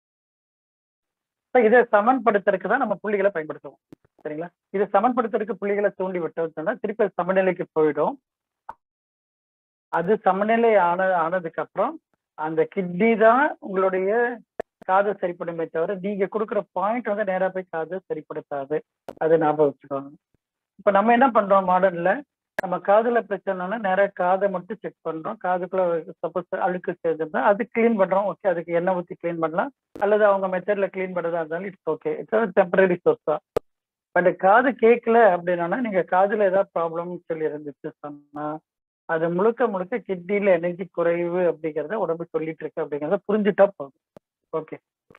இதை சமன்படுத்துறதுக்கு தான் நம்ம புள்ளிகளை பயன்படுத்துவோம் சரிங்களா இதை சமன்படுத்துறதுக்கு புள்ளிகளை தூண்டி விட்டோம்னா திருப்பி அது சமநிலைக்கு போயிடும் அது சமநிலை ஆன ஆனதுக்கு அப்புறம் அந்த கிட்னி தான் உங்களுடைய காதை சரிப்படுமே தவிர நீங்க கொடுக்குற பாயிண்ட் வந்து நேரா போய் காதை சரிப்படுத்தாது அது ஞாபகம் வச்சுக்கோங்க இப்ப நம்ம என்ன பண்றோம் மாடர்ன்ல நம்ம காதுல பிரச்சனைனா நேரா காதை மட்டும் செக் பண்றோம் காதுக்குள்ள சப்போஸ் அழுக்கு சேர்ந்துருந்தா அது கிளீன் பண்றோம் ஓகே அதுக்கு எண்ணெய் ஊற்றி கிளீன் பண்ணலாம் அல்லது அவங்க மெத்தட்ல கிளீன் பண்றதா இருந்தாலும் it's okay it's temporary source தான் பட் காது கேட்கல அப்படின்னா நீங்க காதுல ஏதாவது ப்ராப்ளம் சொல்லி இருந்துச்சு சொன்னா அது முழுக்க முழுக்க கிட்னில எனர்ஜி குறைவு அப்படிங்கறத உடம்பு சொல்லிட்டு இருக்கு அப்படிங்கறத புரிஞ்சுட்டா போதும் ஓகே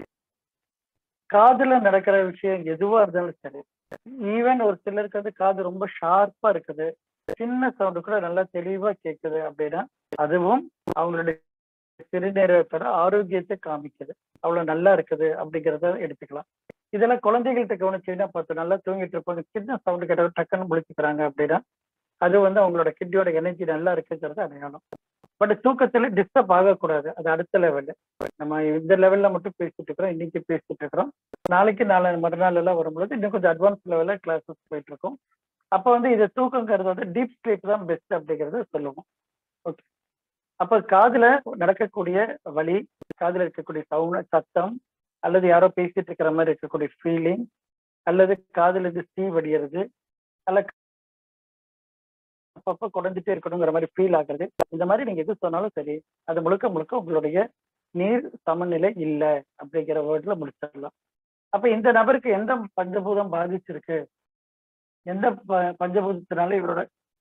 காதுல நடக்கிற விஷயம் எதுவா இருந்தாலும் சரி ஈவன் ஒரு சிலருக்கு வந்து காது ரொம்ப ஷார்ப்பா இருக்குது சின்ன சவுண்டு கூட நல்லா தெளிவா கேட்குது அப்படின்னா அதுவும் அவங்களுடைய சிறுநீரகத்தோட ஆரோக்கியத்தை காமிக்குது அவ்வளவு நல்லா இருக்குது அப்படிங்கிறத எடுத்துக்கலாம் இதெல்லாம் குழந்தைகள்கிட்ட கவனிச்சீங்கன்னா பார்த்து நல்லா தூங்கிட்டு இருப்பாங்க சின்ன சவுண்டு கேட்ட டக்குன்னு முழிச்சுக்கிறாங்க அப்படின்னா அது வந்து அவங்களோட கிட்னியோட எனர்ஜி நல்லா இருக்குங்கிறது அடையாளம் பட் தூக்கத்துல டிஸ்டர்ப் ஆகக்கூடாது அது அடுத்த லெவலு நம்ம இந்த லெவல்ல மட்டும் பேசிட்டு இருக்கிறோம் இன்னைக்கு பேசிட்டு இருக்கிறோம் நாளைக்கு நாளை மறுநாள் எல்லாம் வரும்பொழுது இன்னும் கொஞ்சம் அட்வான்ஸ் லெவல்ல கிளாஸஸ் போயிட்டு இருக்கோம் அப்போ வந்து இது தூக்கங்கிறது வந்து டீப் ஸ்லீப் தான் பெஸ்ட் அப்படிங்கறத சொல்லுவோம் ஓகே அப்போ காதுல நடக்கக்கூடிய வலி காதுல இருக்கக்கூடிய சவுண்ட் சத்தம் அல்லது யாரோ பேசிட்டு இருக்கிற மாதிரி இருக்கக்கூடிய ஃபீலிங் அல்லது காதுல இருந்து ஸ்டீ வடிகிறது அல்ல அப்பப்போ குறைஞ்சிட்டே இருக்கணுங்கிற மாதிரி ஃபீல் ஆகுறது இந்த மாதிரி நீங்க எது சொன்னாலும் சரி அது முழுக்க முழுக்க உங்களுடைய நீர் சமநிலை இல்லை அப்படிங்கிற வேர்ட்ல முடிச்சிடலாம் அப்ப இந்த நபருக்கு எந்த பஞ்சபூதம் பாதிச்சிருக்கு எந்த பஞ்சபூதத்தினால இவரோட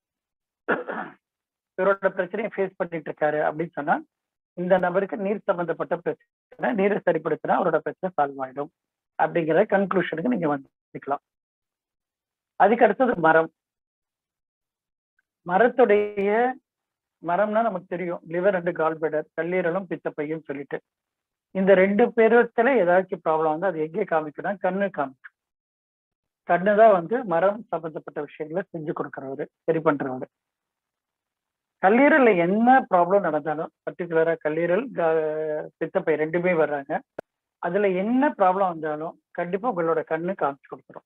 இவரோட பிரச்சனையை ஃபேஸ் பண்ணிட்டு இருக்காரு அப்படின்னு சொன்னா இந்த நபருக்கு நீர் சம்பந்தப்பட்ட பிரச்சனை நீரை சரிப்படுத்தினா அவரோட பிரச்சனை சால்வ் ஆயிடும் அப்படிங்கிற கன்க்ளூஷனுக்கு நீங்க வந்துக்கலாம் அதுக்கு அடுத்தது மரம் மரத்துடைய மரம்னா நமக்கு தெரியும் லிவர் அண்ட் கால்பெடர் கல்லீரலும் பித்தப்பையும் சொல்லிட்டு இந்த ரெண்டு பேரத்துல ஏதாச்சும் ப்ராப்ளம் வந்து அது எங்கே காமிக்கணும் கண்ணு காமிக்கும் கண்ணு தான் வந்து மரம் சம்பந்தப்பட்ட விஷயங்களை செஞ்சு கொடுக்குறவரு சரி பண்றவரு கல்லீரல்ல என்ன ப்ராப்ளம் நடந்தாலும் பர்டிகுலரா கல்லீரல் பித்தப்பை ரெண்டுமே வர்றாங்க அதுல என்ன ப்ராப்ளம் வந்தாலும் கண்டிப்பா உங்களோட கண்ணு காமிச்சு கொடுக்குறோம்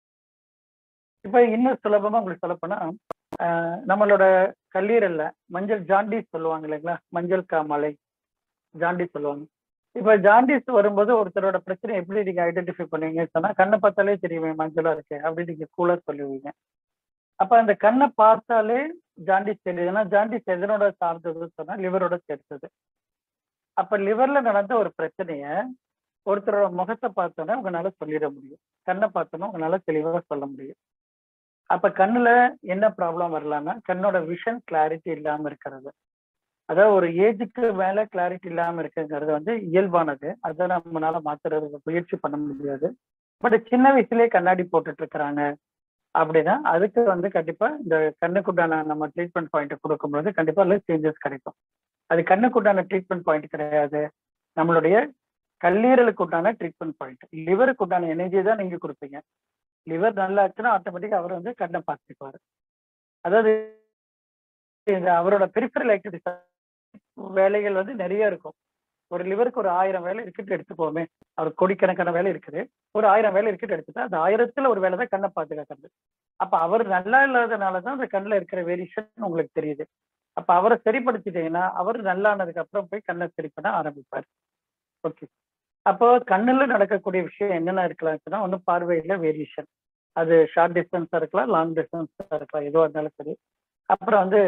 இப்ப இன்னும் சுலபமா உங்களுக்கு சொல்லப்போனா நம்மளோட கல்லீரல்ல மஞ்சள் ஜாண்டிஸ் சொல்லுவாங்க இல்லைங்களா மஞ்சள் காமலை ஜாண்டிஸ் சொல்லுவாங்க இப்ப ஜாண்டிஸ் வரும்போது ஒருத்தரோட பிரச்சனை எப்படி நீங்க ஐடென்டிஃபை பண்ணுவீங்க சொன்னா கண்ணை பார்த்தாலே தெரியுமே மஞ்சளா இருக்கு அப்படின்னு நீங்க கூலா சொல்லுவீங்க அப்ப அந்த கண்ணை பார்த்தாலே ஜாண்டிஸ் தெரியுது ஏன்னா ஜாண்டிஸ் எதனோட சார்ந்ததுன்னு சொன்னா லிவரோட சேர்த்தது அப்ப லிவர்ல நடந்த ஒரு பிரச்சனைய ஒருத்தரோட முகத்தை பார்த்தோன்னா உங்களால சொல்லிட முடியும் கண்ணை பார்த்தோன்னா உங்களால தெளிவாக சொல்ல முடியும் அப்ப கண்ணுல என்ன ப்ராப்ளம் வரலாம்னா கண்ணோட விஷன் கிளாரிட்டி இல்லாம இருக்கிறது அதாவது ஒரு ஏஜுக்கு மேல கிளாரிட்டி இல்லாம இருக்குங்கிறது வந்து இயல்பானது அதை நம்மளால மாத்துறது முயற்சி பண்ண முடியாது பட் சின்ன வயசுலயே கண்ணாடி போட்டுட்டு இருக்கிறாங்க அப்படின்னா அதுக்கு வந்து கண்டிப்பா இந்த கண்ணுக்குண்டான நம்ம ட்ரீட்மெண்ட் பாயிண்ட் கொடுக்கும்போது கண்டிப்பா அதில் சேஞ்சஸ் கிடைக்கும் அது கண்ணுக்குண்டான ட்ரீட்மெண்ட் பாயிண்ட் கிடையாது நம்மளுடைய கல்லீரலுக்கு உண்டான ட்ரீட்மெண்ட் பாயிண்ட் லிவருக்கு உண்டான எனர்ஜி தான் நீங்க கொடுப்பீங்க லிவர் நல்லா ஆச்சுன்னா ஆட்டோமேட்டிக் அவர் வந்து கண்ணை பார்த்துக்குவார் அதாவது இந்த அவரோட பெரிஃபரல் ஆக்டிவிட்டிஸ் வேலைகள் வந்து நிறைய இருக்கும் ஒரு லிவருக்கு ஒரு ஆயிரம் வேலை இருக்குன்னு எடுத்துக்கோமே அவர் கோடிக்கணக்கான வேலை இருக்குது ஒரு ஆயிரம் வேலை இருக்குன்னு எடுத்துட்டா அந்த ஆயிரத்துல ஒரு வேலை தான் கண்ணை பாதுகாக்கிறது அப்ப அவர் நல்லா இல்லாதனால தான் அந்த கண்ணில் இருக்கிற வேரியேஷன் உங்களுக்கு தெரியுது அப்ப அவரை சரிப்படுத்திட்டீங்கன்னா அவர் நல்லானதுக்கு அப்புறம் போய் கண்ணை சரி பண்ண ஆரம்பிப்பார் ஓகே அப்போ கண்ணுல நடக்கக்கூடிய விஷயம் என்னென்ன இருக்கலாம் ஒன்றும் பார்வையில வேரியேஷன் அது ஷார்ட் டிஸ்டன்ஸா இருக்கலாம் லாங் டிஸ்டன்ஸா இருக்கலாம் எதுவாக இருந்தாலும் சரி அப்புறம் வந்து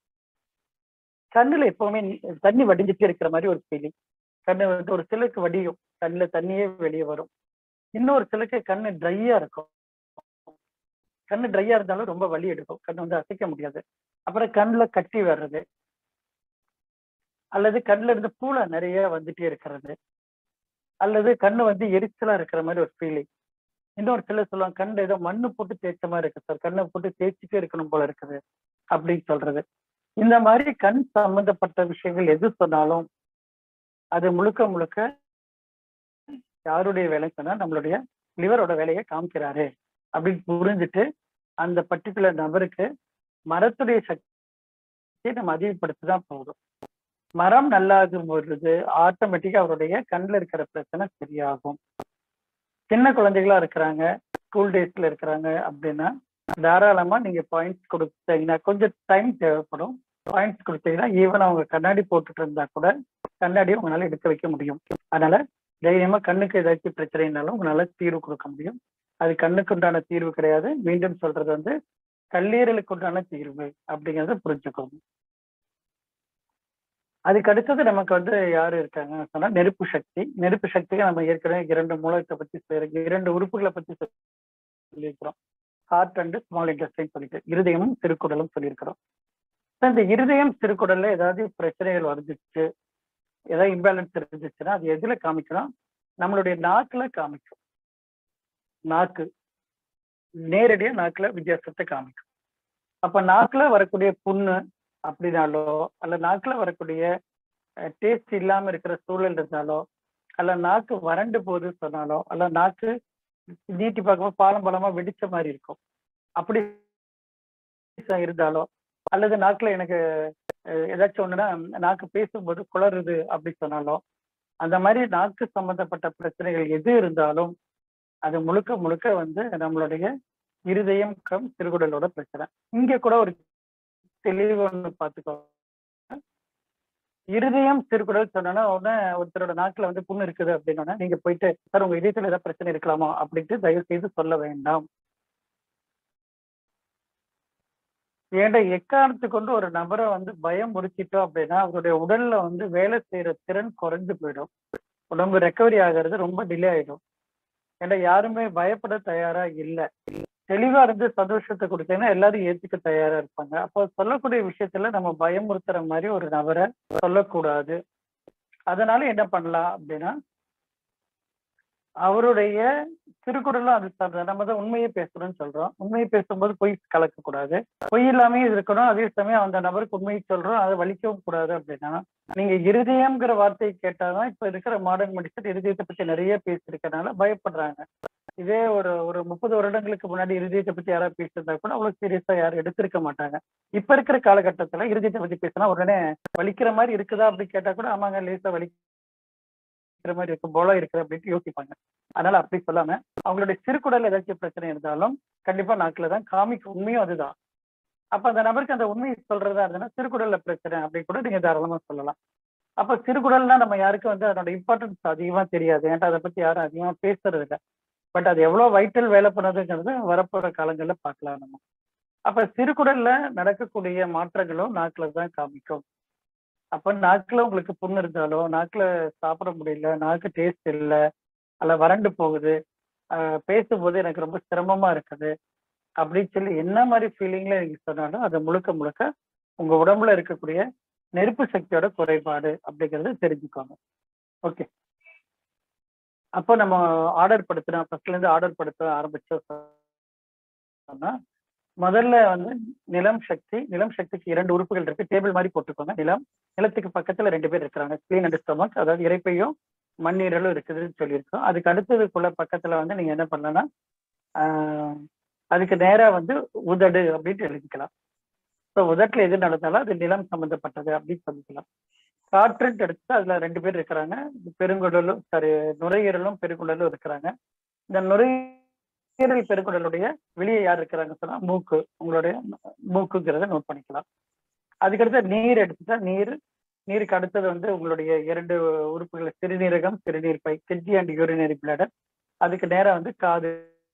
கண்ணுல எப்பவுமே தண்ணி வடிஞ்சிட்டே இருக்கிற மாதிரி ஒரு ஃபீலிங் கண்ணு வந்து ஒரு சிலருக்கு வடியும் கண்ணுல தண்ணியே வெளியே வரும் இன்னொரு சிலருக்கு கண்ணு ட்ரையா இருக்கும் கண்ணு ட்ரையா இருந்தாலும் ரொம்ப வலி எடுக்கும் கண்ணு வந்து அசைக்க முடியாது அப்புறம் கண்ணுல கட்டி வர்றது அல்லது கண்ணுல இருந்து பூளை நிறைய வந்துட்டே இருக்கிறது அல்லது கண்ணு வந்து எரிச்சலா இருக்கிற மாதிரி ஒரு ஃபீலிங் இன்னொரு சிலர் சொல்லுவாங்க கண்ணு ஏதோ மண்ணு போட்டு தேய்ச்ச மாதிரி இருக்கு சார் கண்ணை போட்டு தேய்ச்சிட்டே இருக்கணும் போல இருக்குது அப்படின்னு சொல்றது இந்த மாதிரி கண் சம்பந்தப்பட்ட விஷயங்கள் எது சொன்னாலும் அது முழுக்க முழுக்க யாருடைய வேலை சொன்னா நம்மளுடைய லிவரோட வேலையை காமிக்கிறாரு அப்படின்னு புரிஞ்சுட்டு அந்த பர்டிகுலர் நபருக்கு மரத்துடைய சக்தி சக்தியை நம்ம அதிகப்படுத்தி தான் போதும் மரம் நல்லாகும் பொழுது ஆட்டோமேட்டிக்கா அவருடைய கண்ணில் இருக்கிற பிரச்சனை சரியாகும் சின்ன குழந்தைகளா இருக்கிறாங்க ஸ்கூல் டேஸ்ல இருக்கிறாங்க அப்படின்னா தாராளமா நீங்க பாயிண்ட்ஸ் கொடுத்தீங்கன்னா கொஞ்சம் டைம் தேவைப்படும் பாயிண்ட்ஸ் கொடுத்தீங்கன்னா ஈவன் அவங்க கண்ணாடி போட்டுட்டு இருந்தா கூட கண்ணாடியை உங்களால எடுக்க வைக்க முடியும் அதனால தைரியமா கண்ணுக்கு ஏதாச்சும் பிரச்சனைனாலும் உங்களால தீர்வு கொடுக்க முடியும் அது கண்ணுக்கு உண்டான தீர்வு கிடையாது மீண்டும் சொல்றது வந்து கல்லீரலுக்கு உண்டான தீர்வு அப்படிங்கறத புரிஞ்சுக்கோங்க அதுக்கு அடுத்தது நமக்கு வந்து யாரு இருக்காங்க சொன்னா நெருப்பு சக்தி நெருப்பு சக்திக்கு நம்ம ஏற்கனவே இரண்டு மூலத்தை பத்தி சொல்லிருக்கோம் இரண்டு உறுப்புகளை பத்தி சொல்லியிருக்கிறோம் ஹார்ட் அண்ட் ஸ்மால் இன்டெஸ்டைன் சொல்லிட்டு இருதயமும் திருக்குடலும் சொல்லியிருக்கிறோம் இந்த இருதயம் திருக்குடல்ல ஏதாவது பிரச்சனைகள் வந்துச்சு ஏதாவது இம்பேலன்ஸ் இருந்துச்சுன்னா அது எதுல காமிக்கணும் நம்மளுடைய நாக்குல காமிக்கும் நாக்கு நேரடியா நாக்குல வித்தியாசத்தை காமிக்கும் அப்ப நாக்குல வரக்கூடிய புண்ணு அப்படின்னாலோ அல்ல நாக்குல வரக்கூடிய டேஸ்ட் இல்லாம இருக்கிற சூழல் இருந்தாலோ அல்ல நாக்கு வறண்டு போகுது சொன்னாலோ அல்ல நாக்கு நீட்டி பார்க்கும்போது பாலம் பாலமா வெடிச்ச மாதிரி இருக்கும் அப்படி இருந்தாலோ அல்லது நாக்குல எனக்கு ஏதாச்சும் ஒண்ணுன்னா நாக்கு பேசும்போது குளறுது அப்படி சொன்னாலோ அந்த மாதிரி நாக்கு சம்பந்தப்பட்ட பிரச்சனைகள் எது இருந்தாலும் அது முழுக்க முழுக்க வந்து நம்மளுடைய இருதயம் கம் சிறுகுடலோட பிரச்சனை இங்க கூட ஒரு தெளிவு ஒண்ணு பார்த்துக்கோ இருதயம் சிறுகுடல் சொன்னா உடனே ஒருத்தரோட நாக்குல வந்து புண்ணு இருக்குது அப்படின்னா நீங்க போயிட்டு சார் உங்க இதயத்துல ஏதாவது பிரச்சனை இருக்கலாமா அப்படின்ட்டு தயவு செய்து சொல்ல வேண்டாம் ஏன்டா எக்காரணத்து கொண்டு ஒரு நபரை வந்து பயம் முடிச்சிட்டோம் அப்படின்னா அவருடைய உடல்ல வந்து வேலை செய்யற திறன் குறைஞ்சு போயிடும் உடம்பு ரெக்கவரி ஆகிறது ரொம்ப டிலே ஆயிடும் ஏன்னா யாருமே பயப்பட தயாரா இல்லை தெளிவா இருந்து சந்தோஷத்தை கொடுத்தீங்கன்னா எல்லாரும் ஏத்துக்க தயாரா இருப்பாங்க அப்போ சொல்லக்கூடிய விஷயத்துல நம்ம பயமுறுத்துற மாதிரி ஒரு நபரை சொல்லக்கூடாது அதனால என்ன பண்ணலாம் அப்படின்னா அவருடைய திருக்குறளும் அது சொல்ற நம்ம தான் உண்மையை பேசுறோம்னு சொல்றோம் உண்மையை பேசும்போது பொய் கலக்க கூடாது பொய் இல்லாமே இருக்கணும் அதே சமயம் அந்த நபருக்கு உண்மையை சொல்றோம் அதை வலிக்கவும் கூடாது அப்படின்னா நீங்க இருதயம்ங்கிற வார்த்தையை கேட்டாதான் இப்ப இருக்கிற மாடர்ன் மெடிசன் இருதயத்தை பத்தி நிறைய பேசியிருக்கனால பயப்படுறாங்க இதே ஒரு ஒரு முப்பது வருடங்களுக்கு முன்னாடி இருதயத்தை பத்தி யாராவது பேசியிருந்தா கூட அவ்வளவு சீரியஸா யாரும் எடுத்திருக்க மாட்டாங்க இப்ப இருக்கிற காலகட்டத்துல இருதயத்தை பத்தி பேசினா உடனே வலிக்கிற மாதிரி இருக்குதா அப்படி கேட்டா கூட ஆமாங்க லேசா வலி இருக்கிற மாதிரி இருக்கு போல இருக்குது அப்படின்ட்டு யோசிப்பாங்க அதனால அப்படி சொல்லாம அவங்களுடைய சிறுகுடல் ஏதாச்சும் பிரச்சனை இருந்தாலும் கண்டிப்பா நாக்குல தான் காமிக்கும் உண்மையும் அதுதான் அப்ப அந்த நபருக்கு அந்த உண்மையை சொல்றதா இருந்ததுன்னா சிறுகுடல்ல பிரச்சனை அப்படி கூட நீங்க தாராளமா சொல்லலாம் அப்ப சிறுகுடல்னா நம்ம யாருக்கும் வந்து அதோட இம்பார்ட்டன்ஸ் அதிகமா தெரியாது ஏன்டா அதை பத்தி யாரும் அதிகமா பேசுறது இல்லை பட் அது எவ்வளவு வைட்டல் வேலை பண்ணுறதுங்கிறது வரப்போற காலங்கள்ல பார்க்கலாம் நம்ம அப்ப சிறுகுடல்ல நடக்கக்கூடிய மாற்றங்களும் நாக்குல தான் காமிக்கும் அப்ப நாக்குல உங்களுக்கு புண்ணு இருந்தாலோ நாக்குல சாப்பிட முடியல நாக்கு டேஸ்ட் இல்லை அல்ல வறண்டு போகுது பேசும்போது எனக்கு ரொம்ப சிரமமா இருக்குது அப்படின்னு சொல்லி என்ன மாதிரி ஃபீலிங்ல நீங்க சொன்னாலும் அதை முழுக்க முழுக்க உங்க உடம்புல இருக்கக்கூடிய நெருப்பு சக்தியோட குறைபாடு அப்படிங்கறத தெரிஞ்சுக்கோங்க ஓகே அப்போ நம்ம ஆர்டர் படுத்தினோம் ஃபர்ஸ்ட்ல இருந்து ஆர்டர் படுத்த ஆரம்பிச்சோம்னா முதல்ல வந்து நிலம் சக்தி நிலம் சக்திக்கு இரண்டு உறுப்புகள் இருக்கு டேபிள் மாதிரி போட்டுக்கோங்க நிலம் நிலத்துக்கு பக்கத்துல ரெண்டு பேர் இருக்கிறாங்க கிளீன் அண்ட் ஸ்டொமக் அதாவது இறைப்பையும் மண்ணீரலும் இருக்குதுன்னு சொல்லியிருக்கோம் அதுக்கு அடுத்ததுக்குள்ள பக்கத்துல வந்து நீங்க என்ன பண்ணலன்னா அதுக்கு நேரா வந்து உதடு அப்படின்ட்டு எழுதிக்கலாம் ஸோ உதட்டுல எது நடந்தாலும் அது நிலம் சம்பந்தப்பட்டது அப்படின்னு சொல்லிக்கலாம் காற்றுன்ட்டு எடுத்து அதுல ரெண்டு பேர் இருக்கிறாங்க பெருங்குடலும் சாரி நுரையீரலும் பெருங்குடலும் இருக்கிறாங்க இந்த நுரையீரல் பெருங்குடலுடைய வெளியே யார் இருக்கிறாங்க சொன்னா மூக்கு உங்களுடைய மூக்குங்கிறத நோட் பண்ணிக்கலாம் அதுக்கடுத்து நீர் எடுத்துட்டா நீர் நீருக்கு அடுத்தது வந்து உங்களுடைய இரண்டு உறுப்புகள் சிறுநீரகம் சிறுநீர் பை கிட்னி அண்ட் யூரினரி பிளடர் அதுக்கு நேரம் வந்து காது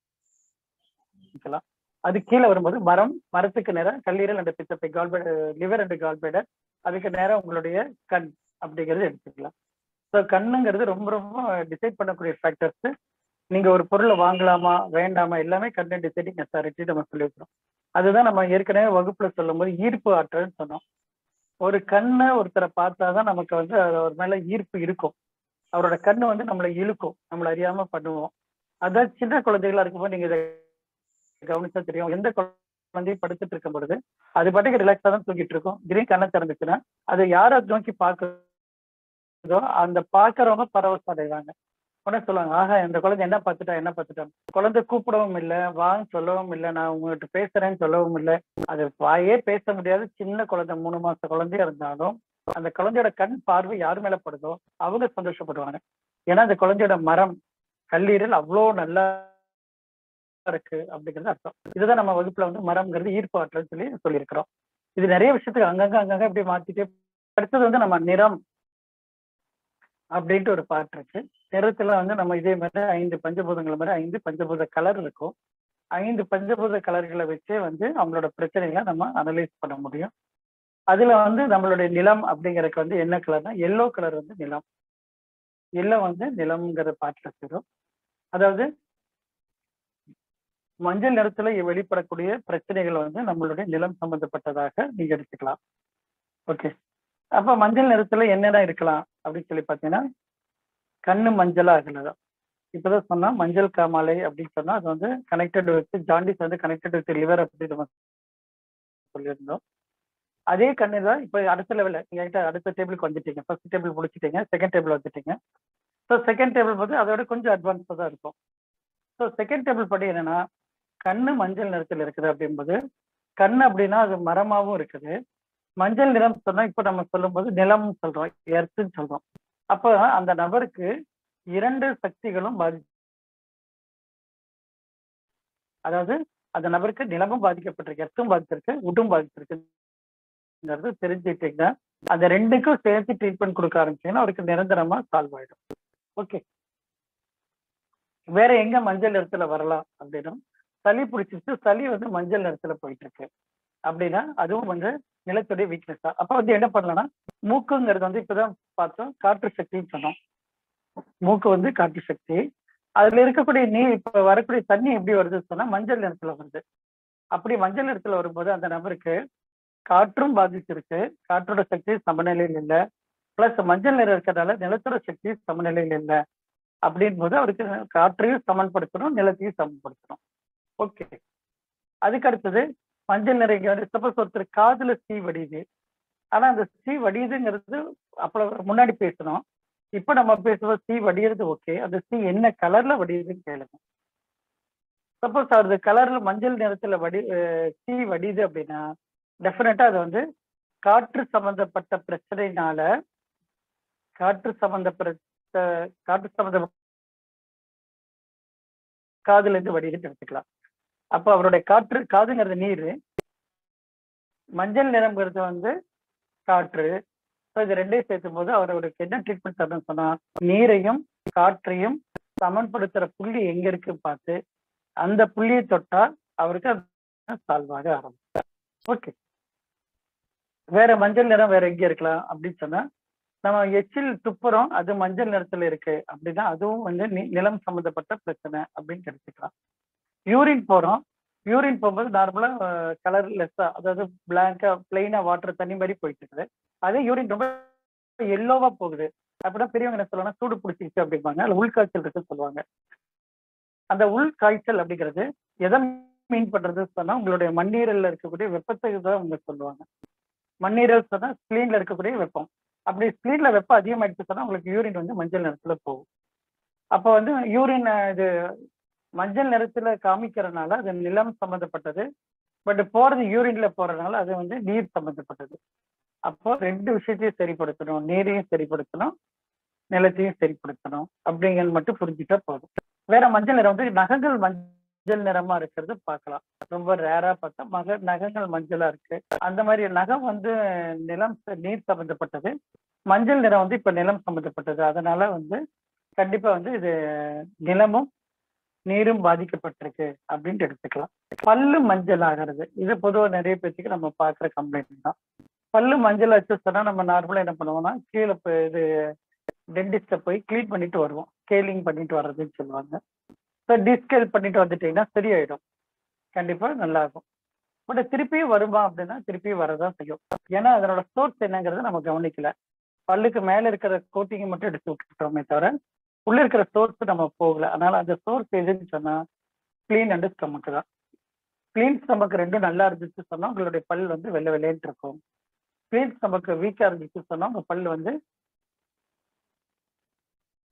அது கீழே வரும்போது மரம் மரத்துக்கு நேரம் கல்லீரல் அண்ட் பித்தப்பை கால்பேட் லிவர் அண்ட் கால்பேடர் அதுக்கு நேரம் உங்களுடைய கண் அப்படிங்கிறது எடுத்துக்கலாம் ஸோ கண்ணுங்கிறது ரொம்ப ரொம்ப டிசைட் பண்ணக்கூடிய ஃபேக்டர்ஸ் நீங்க ஒரு பொருளை வாங்கலாமா வேண்டாமா எல்லாமே கண்ணை டிசைடிங் அத்தாரிட்டி நம்ம சொல்லியிருக்கிறோம் அதுதான் நம்ம ஏற்கனவே வகுப்புல சொல்லும் போது ஈர்ப்பு ஆற்றல்னு சொன்னோம் ஒரு கண்ணை ஒருத்தரை பார்த்தாதான் நமக்கு வந்து அவர் மேல ஈர்ப்பு இருக்கும் அவரோட கண்ணு வந்து நம்மளை இழுக்கும் நம்மளை அறியாம பண்ணுவோம் அதான் சின்ன குழந்தைகளா இருக்கும்போது நீங்க இதை கவனிச்சா தெரியும் எந்த குழந்தையும் படுத்துட்டு இருக்கும் பொழுது அது பாட்டுக்கு ரிலாக்ஸா தான் தூக்கிட்டு இருக்கும் திடீர்னு கண்ணை திறந்துச்சுன்னா அதை யாரை நோக்கி பார்க்குதோ அந்த பார்க்கறவங்க பரவசம் அடைவாங்க உடனே சொல்லுவாங்க ஆஹா இந்த குழந்தை என்ன பார்த்துட்டா என்ன பார்த்துட்டா குழந்தை கூப்பிடவும் இல்லை வான்னு சொல்லவும் இல்லை நான் உங்ககிட்ட பேசுறேன்னு சொல்லவும் இல்லை அது வாயே பேச முடியாது சின்ன குழந்தை மூணு மாச குழந்தையா இருந்தாலும் அந்த குழந்தையோட கண் பார்வை யார் மேல படுதோ அவங்க சந்தோஷப்படுவாங்க ஏன்னா அந்த குழந்தையோட மரம் கல்லீரல் அவ்வளோ நல்லா இருக்கு அப்படிங்கிறது அர்த்தம் இதுதான் நம்ம வகுப்புல வந்து மரம்ங்கிறது ஈர்ப்பு ஆற்றல் சொல்லி சொல்லியிருக்கிறோம் இது நிறைய விஷயத்துக்கு அங்கங்க அங்கங்க இப்படி மாத்திட்டே அடுத்தது வந்து நம்ம நிறம் அப்படின்ட்டு ஒரு பாட்டு இருக்கு நிறத்துல வந்து நம்ம இதே மாதிரி ஐந்து பஞ்சபூதங்கள் மாதிரி ஐந்து பஞ்சபூத கலர் இருக்கும் ஐந்து பஞ்சபூத கலர்களை வச்சே வந்து அவங்களோட பிரச்சனைகளை நம்ம அனலைஸ் பண்ண முடியும் அதுல வந்து நம்மளுடைய நிலம் அப்படிங்கறதுக்கு வந்து என்ன கலர்னா எல்லோ கலர் வந்து நிலம் எல்லோ வந்து நிலம்ங்கிற பாட்டுல சேரும் அதாவது மஞ்சள் நிறத்துல வெளிப்படக்கூடிய பிரச்சனைகள் வந்து நம்மளுடைய நிலம் சம்பந்தப்பட்டதாக நீங்க எடுத்துக்கலாம் ஓகே அப்ப மஞ்சள் நிறத்துல என்னென்ன இருக்கலாம் அப்படின்னு சொல்லி பாத்தீங்கன்னா கண்ணு மஞ்சளா ஆகலாம் இப்பதான் சொன்னா மஞ்சள் காமாலை அப்படின்னு சொன்னா அது வந்து கனெக்டட் வித் ஜாண்டிஸ் வந்து கனெக்டட் வித் லிவர் அப்படின்னு நம்ம சொல்லியிருந்தோம் அதே கண்ணு தான் இப்போ அடுத்த லெவலில் நீங்க அடுத்த டேபிளுக்கு வந்துட்டீங்க ஃபர்ஸ்ட் டேபிள் முடிச்சிட்டீங்க செகண்ட் டேபிள் வந்துட்டீங்க ஸோ செகண்ட் டேபிள் வந்து அதோட கொஞ்சம் அட்வான்ஸாக தான் இருக்கும் ஸோ செகண்ட் டேபிள் படி என்னன்னா கண்ணு மஞ்சள் நிறத்தில் இருக்குது அப்படின்போது கண் அப்படின்னா அது மரமாவும் இருக்குது மஞ்சள் நிறம் சொன்னா இப்ப நம்ம சொல்லும்போது நிலம் சொல்றோம் எர்த்துன்னு சொல்றோம் அப்ப அந்த நபருக்கு இரண்டு சக்திகளும் பாதி அதாவது அந்த நபருக்கு நிலமும் பாதிக்கப்பட்டிருக்கு எர்த்தும் பாதிச்சிருக்கு உடும் பாதிச்சிருக்குங்கிறது தெரிஞ்சுக்கிட்டீங்கன்னா அந்த ரெண்டுக்கும் சேர்த்து ட்ரீட்மெண்ட் கொடுக்க ஆரம்பிச்சீங்கன்னா அவருக்கு நிரந்தரமா சால்வ் ஆயிடும் ஓகே வேற எங்க மஞ்சள் நிறத்துல வரலாம் அப்படின்னா சளி பிடிச்சிருச்சு சளி வந்து மஞ்சள் நிறத்துல போயிட்டு இருக்கு அப்படின்னா அதுவும் வந்து நிலத்துடைய வீக்னஸ் தான் அப்ப வந்து என்ன பண்ணலாம்னா மூக்குங்கிறது வந்து இப்பதான் பார்த்தோம் காற்று சக்தின்னு சொன்னோம் மூக்கு வந்து காற்று சக்தி அதுல இருக்கக்கூடிய நீர் இப்ப வரக்கூடிய தண்ணி எப்படி வருதுன்னு சொன்னா மஞ்சள் நிறத்துல வருது அப்படி மஞ்சள் நிறத்துல வரும்போது அந்த நபருக்கு காற்றும் பாதிச்சிருக்கு காற்றோட சக்தி சமநிலையில் இல்லை பிளஸ் மஞ்சள் நிறம் இருக்கிறதால நிலத்தோட சக்தி சமநிலையில் இல்லை அப்படின் போது அவருக்கு காற்றையும் சமன்படுத்தணும் நிலத்தையும் சமன்படுத்தணும் ஓகே அதுக்கு அடுத்தது மஞ்சள் நிறம் சப்போஸ் ஒருத்தர் காதுல சீ வடியுது ஆனா அந்த சீ வடியுதுங்கிறது அப்ப முன்னாடி பேசணும் இப்ப நம்ம பேசுவோம் சீ வடிகிறது ஓகே அந்த சீ என்ன கலர்ல வடியுதுன்னு கேளுங்க சப்போஸ் அவரது கலர்ல மஞ்சள் நிறத்துல வடி சீ வடியுது அப்படின்னா டெஃபினட்டா அது வந்து காற்று சம்பந்தப்பட்ட பிரச்சனைனால காற்று சம்பந்தப்பட்ட காற்று சம்பந்த காதுல இருந்து வடியுதுன்னு எடுத்துக்கலாம் அப்போ அவருடைய காற்று காதுங்கிறது நீர் மஞ்சள் நிறம்ங்கிறது வந்து காற்று இது ரெண்டையும் சேர்த்தும் போது அவருக்கு என்ன ட்ரீட்மெண்ட் தரணும்னு சொன்னா நீரையும் காற்றையும் சமன்படுத்துற புள்ளி எங்க இருக்கு பார்த்து அந்த புள்ளியை தொட்டா அவருக்கு சால்வ் ஆக ஆரம்பிச்சார் ஓகே வேற மஞ்சள் நிறம் வேற எங்க இருக்கலாம் அப்படின்னு சொன்னா நம்ம எச்சில் துப்புறோம் அது மஞ்சள் நிறத்துல இருக்கு அப்படின்னா அதுவும் வந்து நிலம் சம்பந்தப்பட்ட பிரச்சனை அப்படின்னு எடுத்துக்கலாம் யூரின் போறோம் யூரின் போகும்போது நார்மலா கலர் லெஸ்ஸா அதாவது பிளாங்கா பிளெயினா வாட்டர் தண்ணி மாதிரி போயிட்டு இருக்குது அதே யூரின் ரொம்ப எல்லோவா போகுது அப்படின்னா பெரியவங்க என்ன சொல்லுவாங்க சூடு பிடிச்சிருச்சு அப்படிம்பாங்க அதுல உள்காய்ச்சல் இருக்குன்னு சொல்லுவாங்க அந்த உள் காய்ச்சல் அப்படிங்கிறது எதை மீன் பண்றது சொன்னா உங்களுடைய மண்ணீரல்ல இருக்கக்கூடிய வெப்பத்தை தான் அவங்க சொல்லுவாங்க மண்ணீரல் சொன்னா ஸ்கிரீன்ல இருக்கக்கூடிய வெப்பம் அப்படி ஸ்கிரீன்ல வெப்பம் அதிகமாயிடுச்சு சொன்னா உங்களுக்கு யூரின் வந்து மஞ்சள் நிறத்துல போகும் அப்போ வந்து யூரின் இது மஞ்சள் நிறத்துல காமிக்கிறதுனால அது நிலம் சம்பந்தப்பட்டது பட் போறது யூரின்ல போறதுனால அது வந்து நீர் சம்பந்தப்பட்டது அப்போ ரெண்டு விஷயத்தையும் சரிப்படுத்தணும் நீரையும் சரிப்படுத்தணும் நிலத்தையும் சரிப்படுத்தணும் அப்படிங்கிறது மட்டும் புரிஞ்சுட்டா போதும் வேற மஞ்சள் நிறம் வந்து நகங்கள் மஞ்சள் நிறமா இருக்கிறது பார்க்கலாம் ரொம்ப ரேரா பார்த்தா மக நகங்கள் மஞ்சளா இருக்கு அந்த மாதிரி நகம் வந்து நிலம் நீர் சம்பந்தப்பட்டது மஞ்சள் நிறம் வந்து இப்ப நிலம் சம்பந்தப்பட்டது அதனால வந்து கண்டிப்பா வந்து இது நிலமும் நீரும் பாதிக்கப்பட்டிருக்கு அப்படின்ட்டு எடுத்துக்கலாம் பல்லு மஞ்சள் ஆகிறது இது பொதுவாக நிறைய பேருக்கு நம்ம பார்க்குற கம்ப்ளைண்ட் தான் பல்லு மஞ்சள் வச்சு சொன்னா நம்ம நார்மலாக என்ன பண்ணுவோம்னா கீழே இது டென்டிஸ்ட போய் க்ளீன் பண்ணிட்டு வருவோம் ஸ்கேலிங் பண்ணிட்டு வர்றதுன்னு சொல்லுவாங்க ஸோ டிஸ்கேல் பண்ணிட்டு வந்துட்டீங்கன்னா சரியாயிடும் கண்டிப்பா நல்லா இருக்கும் பட் திருப்பியும் வருமா அப்படின்னா திருப்பியும் வரதான் செய்யும் ஏன்னா அதனோட சோர்ஸ் என்னங்கிறத நம்ம கவனிக்கல பல்லுக்கு மேல இருக்கிற கோட்டிங்கை மட்டும் எடுத்து விட்டுட்டோமே தவிர உள்ள இருக்கிற சோர்ஸ் நம்ம போகல அதனால அந்த சோர்ஸ் எதுன்னு சொன்னா கிளீன் அண்ட் ஸ்டமக்கு தான் கிளீன் ஸ்டமக் ரெண்டும் நல்லா இருந்துச்சு சொன்னா உங்களுடைய பல் வந்து வெள்ளை வெள்ளைன்னு இருக்கும் கிளீன் ஸ்டமக் வீக்கா இருந்துச்சு சொன்னா உங்க பல் வந்து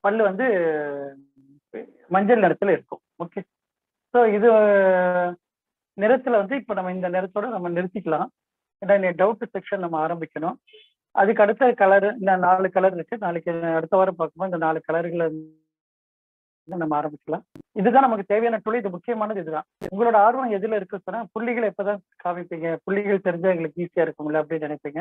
பல்லு வந்து மஞ்சள் நிறத்துல இருக்கும் ஓகே ஸோ இது நிறத்துல வந்து இப்போ நம்ம இந்த நிறத்தோட நம்ம நிறுத்திக்கலாம் ஏன்னா டவுட் செக்ஷன் நம்ம ஆரம்பிக்கணும் அதுக்கு அடுத்த கலர் இந்த நாலு கலர் இருக்கு நாளைக்கு அடுத்த வாரம் பார்க்கும்போது இந்த நாலு கலர்களை நம்ம ஆரம்பிக்கலாம் இதுதான் நமக்கு தேவையான தொழில் இது முக்கியமானது இதுதான் உங்களோட ஆர்வம் எதுல இருக்கு சொன்னா புள்ளிகளை எப்பதான் காமிப்பீங்க புள்ளிகள் தெரிஞ்சா எங்களுக்கு ஈஸியா இருக்கும்ல அப்படின்னு நினைப்பீங்க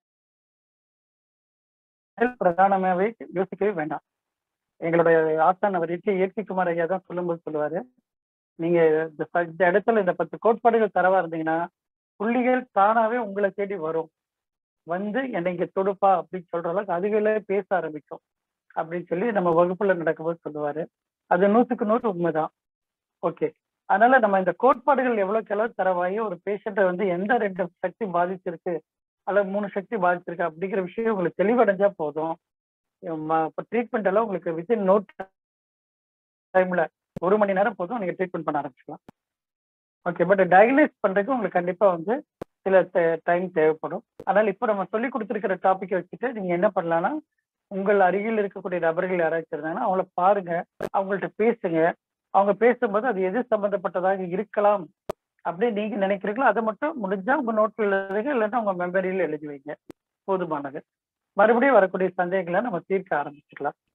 பிரதானமாவே யோசிக்கவே வேண்டாம் எங்களுடைய ஆசான் அவர் இயற்கை இயற்கை குமார் ஐயா தான் சொல்லும்போது சொல்லுவாரு நீங்க இந்த இடத்துல இந்த பத்து கோட்பாடுகள் தரவா இருந்தீங்கன்னா புள்ளிகள் தானாவே உங்களை தேடி வரும் வந்து என்னை இங்க தொடுப்பா அப்படின்னு சொல்ற அளவுக்கு அதுகளே பேச ஆரம்பிக்கும் அப்படின்னு சொல்லி நம்ம வகுப்புல நடக்கும்போது சொல்லுவாரு அது நூத்துக்கு நூறு உண்மைதான் ஓகே அதனால நம்ம இந்த கோட்பாடுகள் எவ்வளவுக்கு எவ்வளவு தரவாயி ஒரு பேஷண்ட்டை வந்து எந்த ரெண்டு சக்தி பாதிச்சிருக்கு அல்லது மூணு சக்தி பாதிச்சிருக்கு அப்படிங்கிற விஷயம் உங்களுக்கு தெளிவடைஞ்சா போதும் இப்போ ட்ரீட்மெண்ட் எல்லாம் உங்களுக்கு வித்தின் நோட் டைம்ல ஒரு மணி நேரம் போதும் நீங்க ட்ரீட்மெண்ட் பண்ண ஆரம்பிச்சுக்கலாம் ஓகே பட் டயக்னைஸ் பண்றதுக்கு உங்களுக்கு கண்டிப்பா வந்து சில டைம் தேவைப்படும் அதனால இப்போ நம்ம சொல்லி கொடுத்துருக்கிற டாப்பிக்கை வச்சுட்டு நீங்க என்ன பண்ணலாம்னா உங்கள் அருகில் இருக்கக்கூடிய நபர்கள் யாராச்சும் இருந்தாங்கன்னா அவங்கள பாருங்க அவங்கள்ட்ட பேசுங்க அவங்க பேசும்போது அது எது சம்பந்தப்பட்டதாக இருக்கலாம் அப்படின்னு நீங்க நினைக்கிறீங்களோ அதை மட்டும் முடிஞ்சா உங்க நோட்டில் எழுதுங்க இல்லைன்னா உங்க மெமரியில எழுதி வைங்க போதுமானது மறுபடியும் வரக்கூடிய சந்தேகங்களை நம்ம தீர்க்க ஆரம்பிச்சுக்கலாம்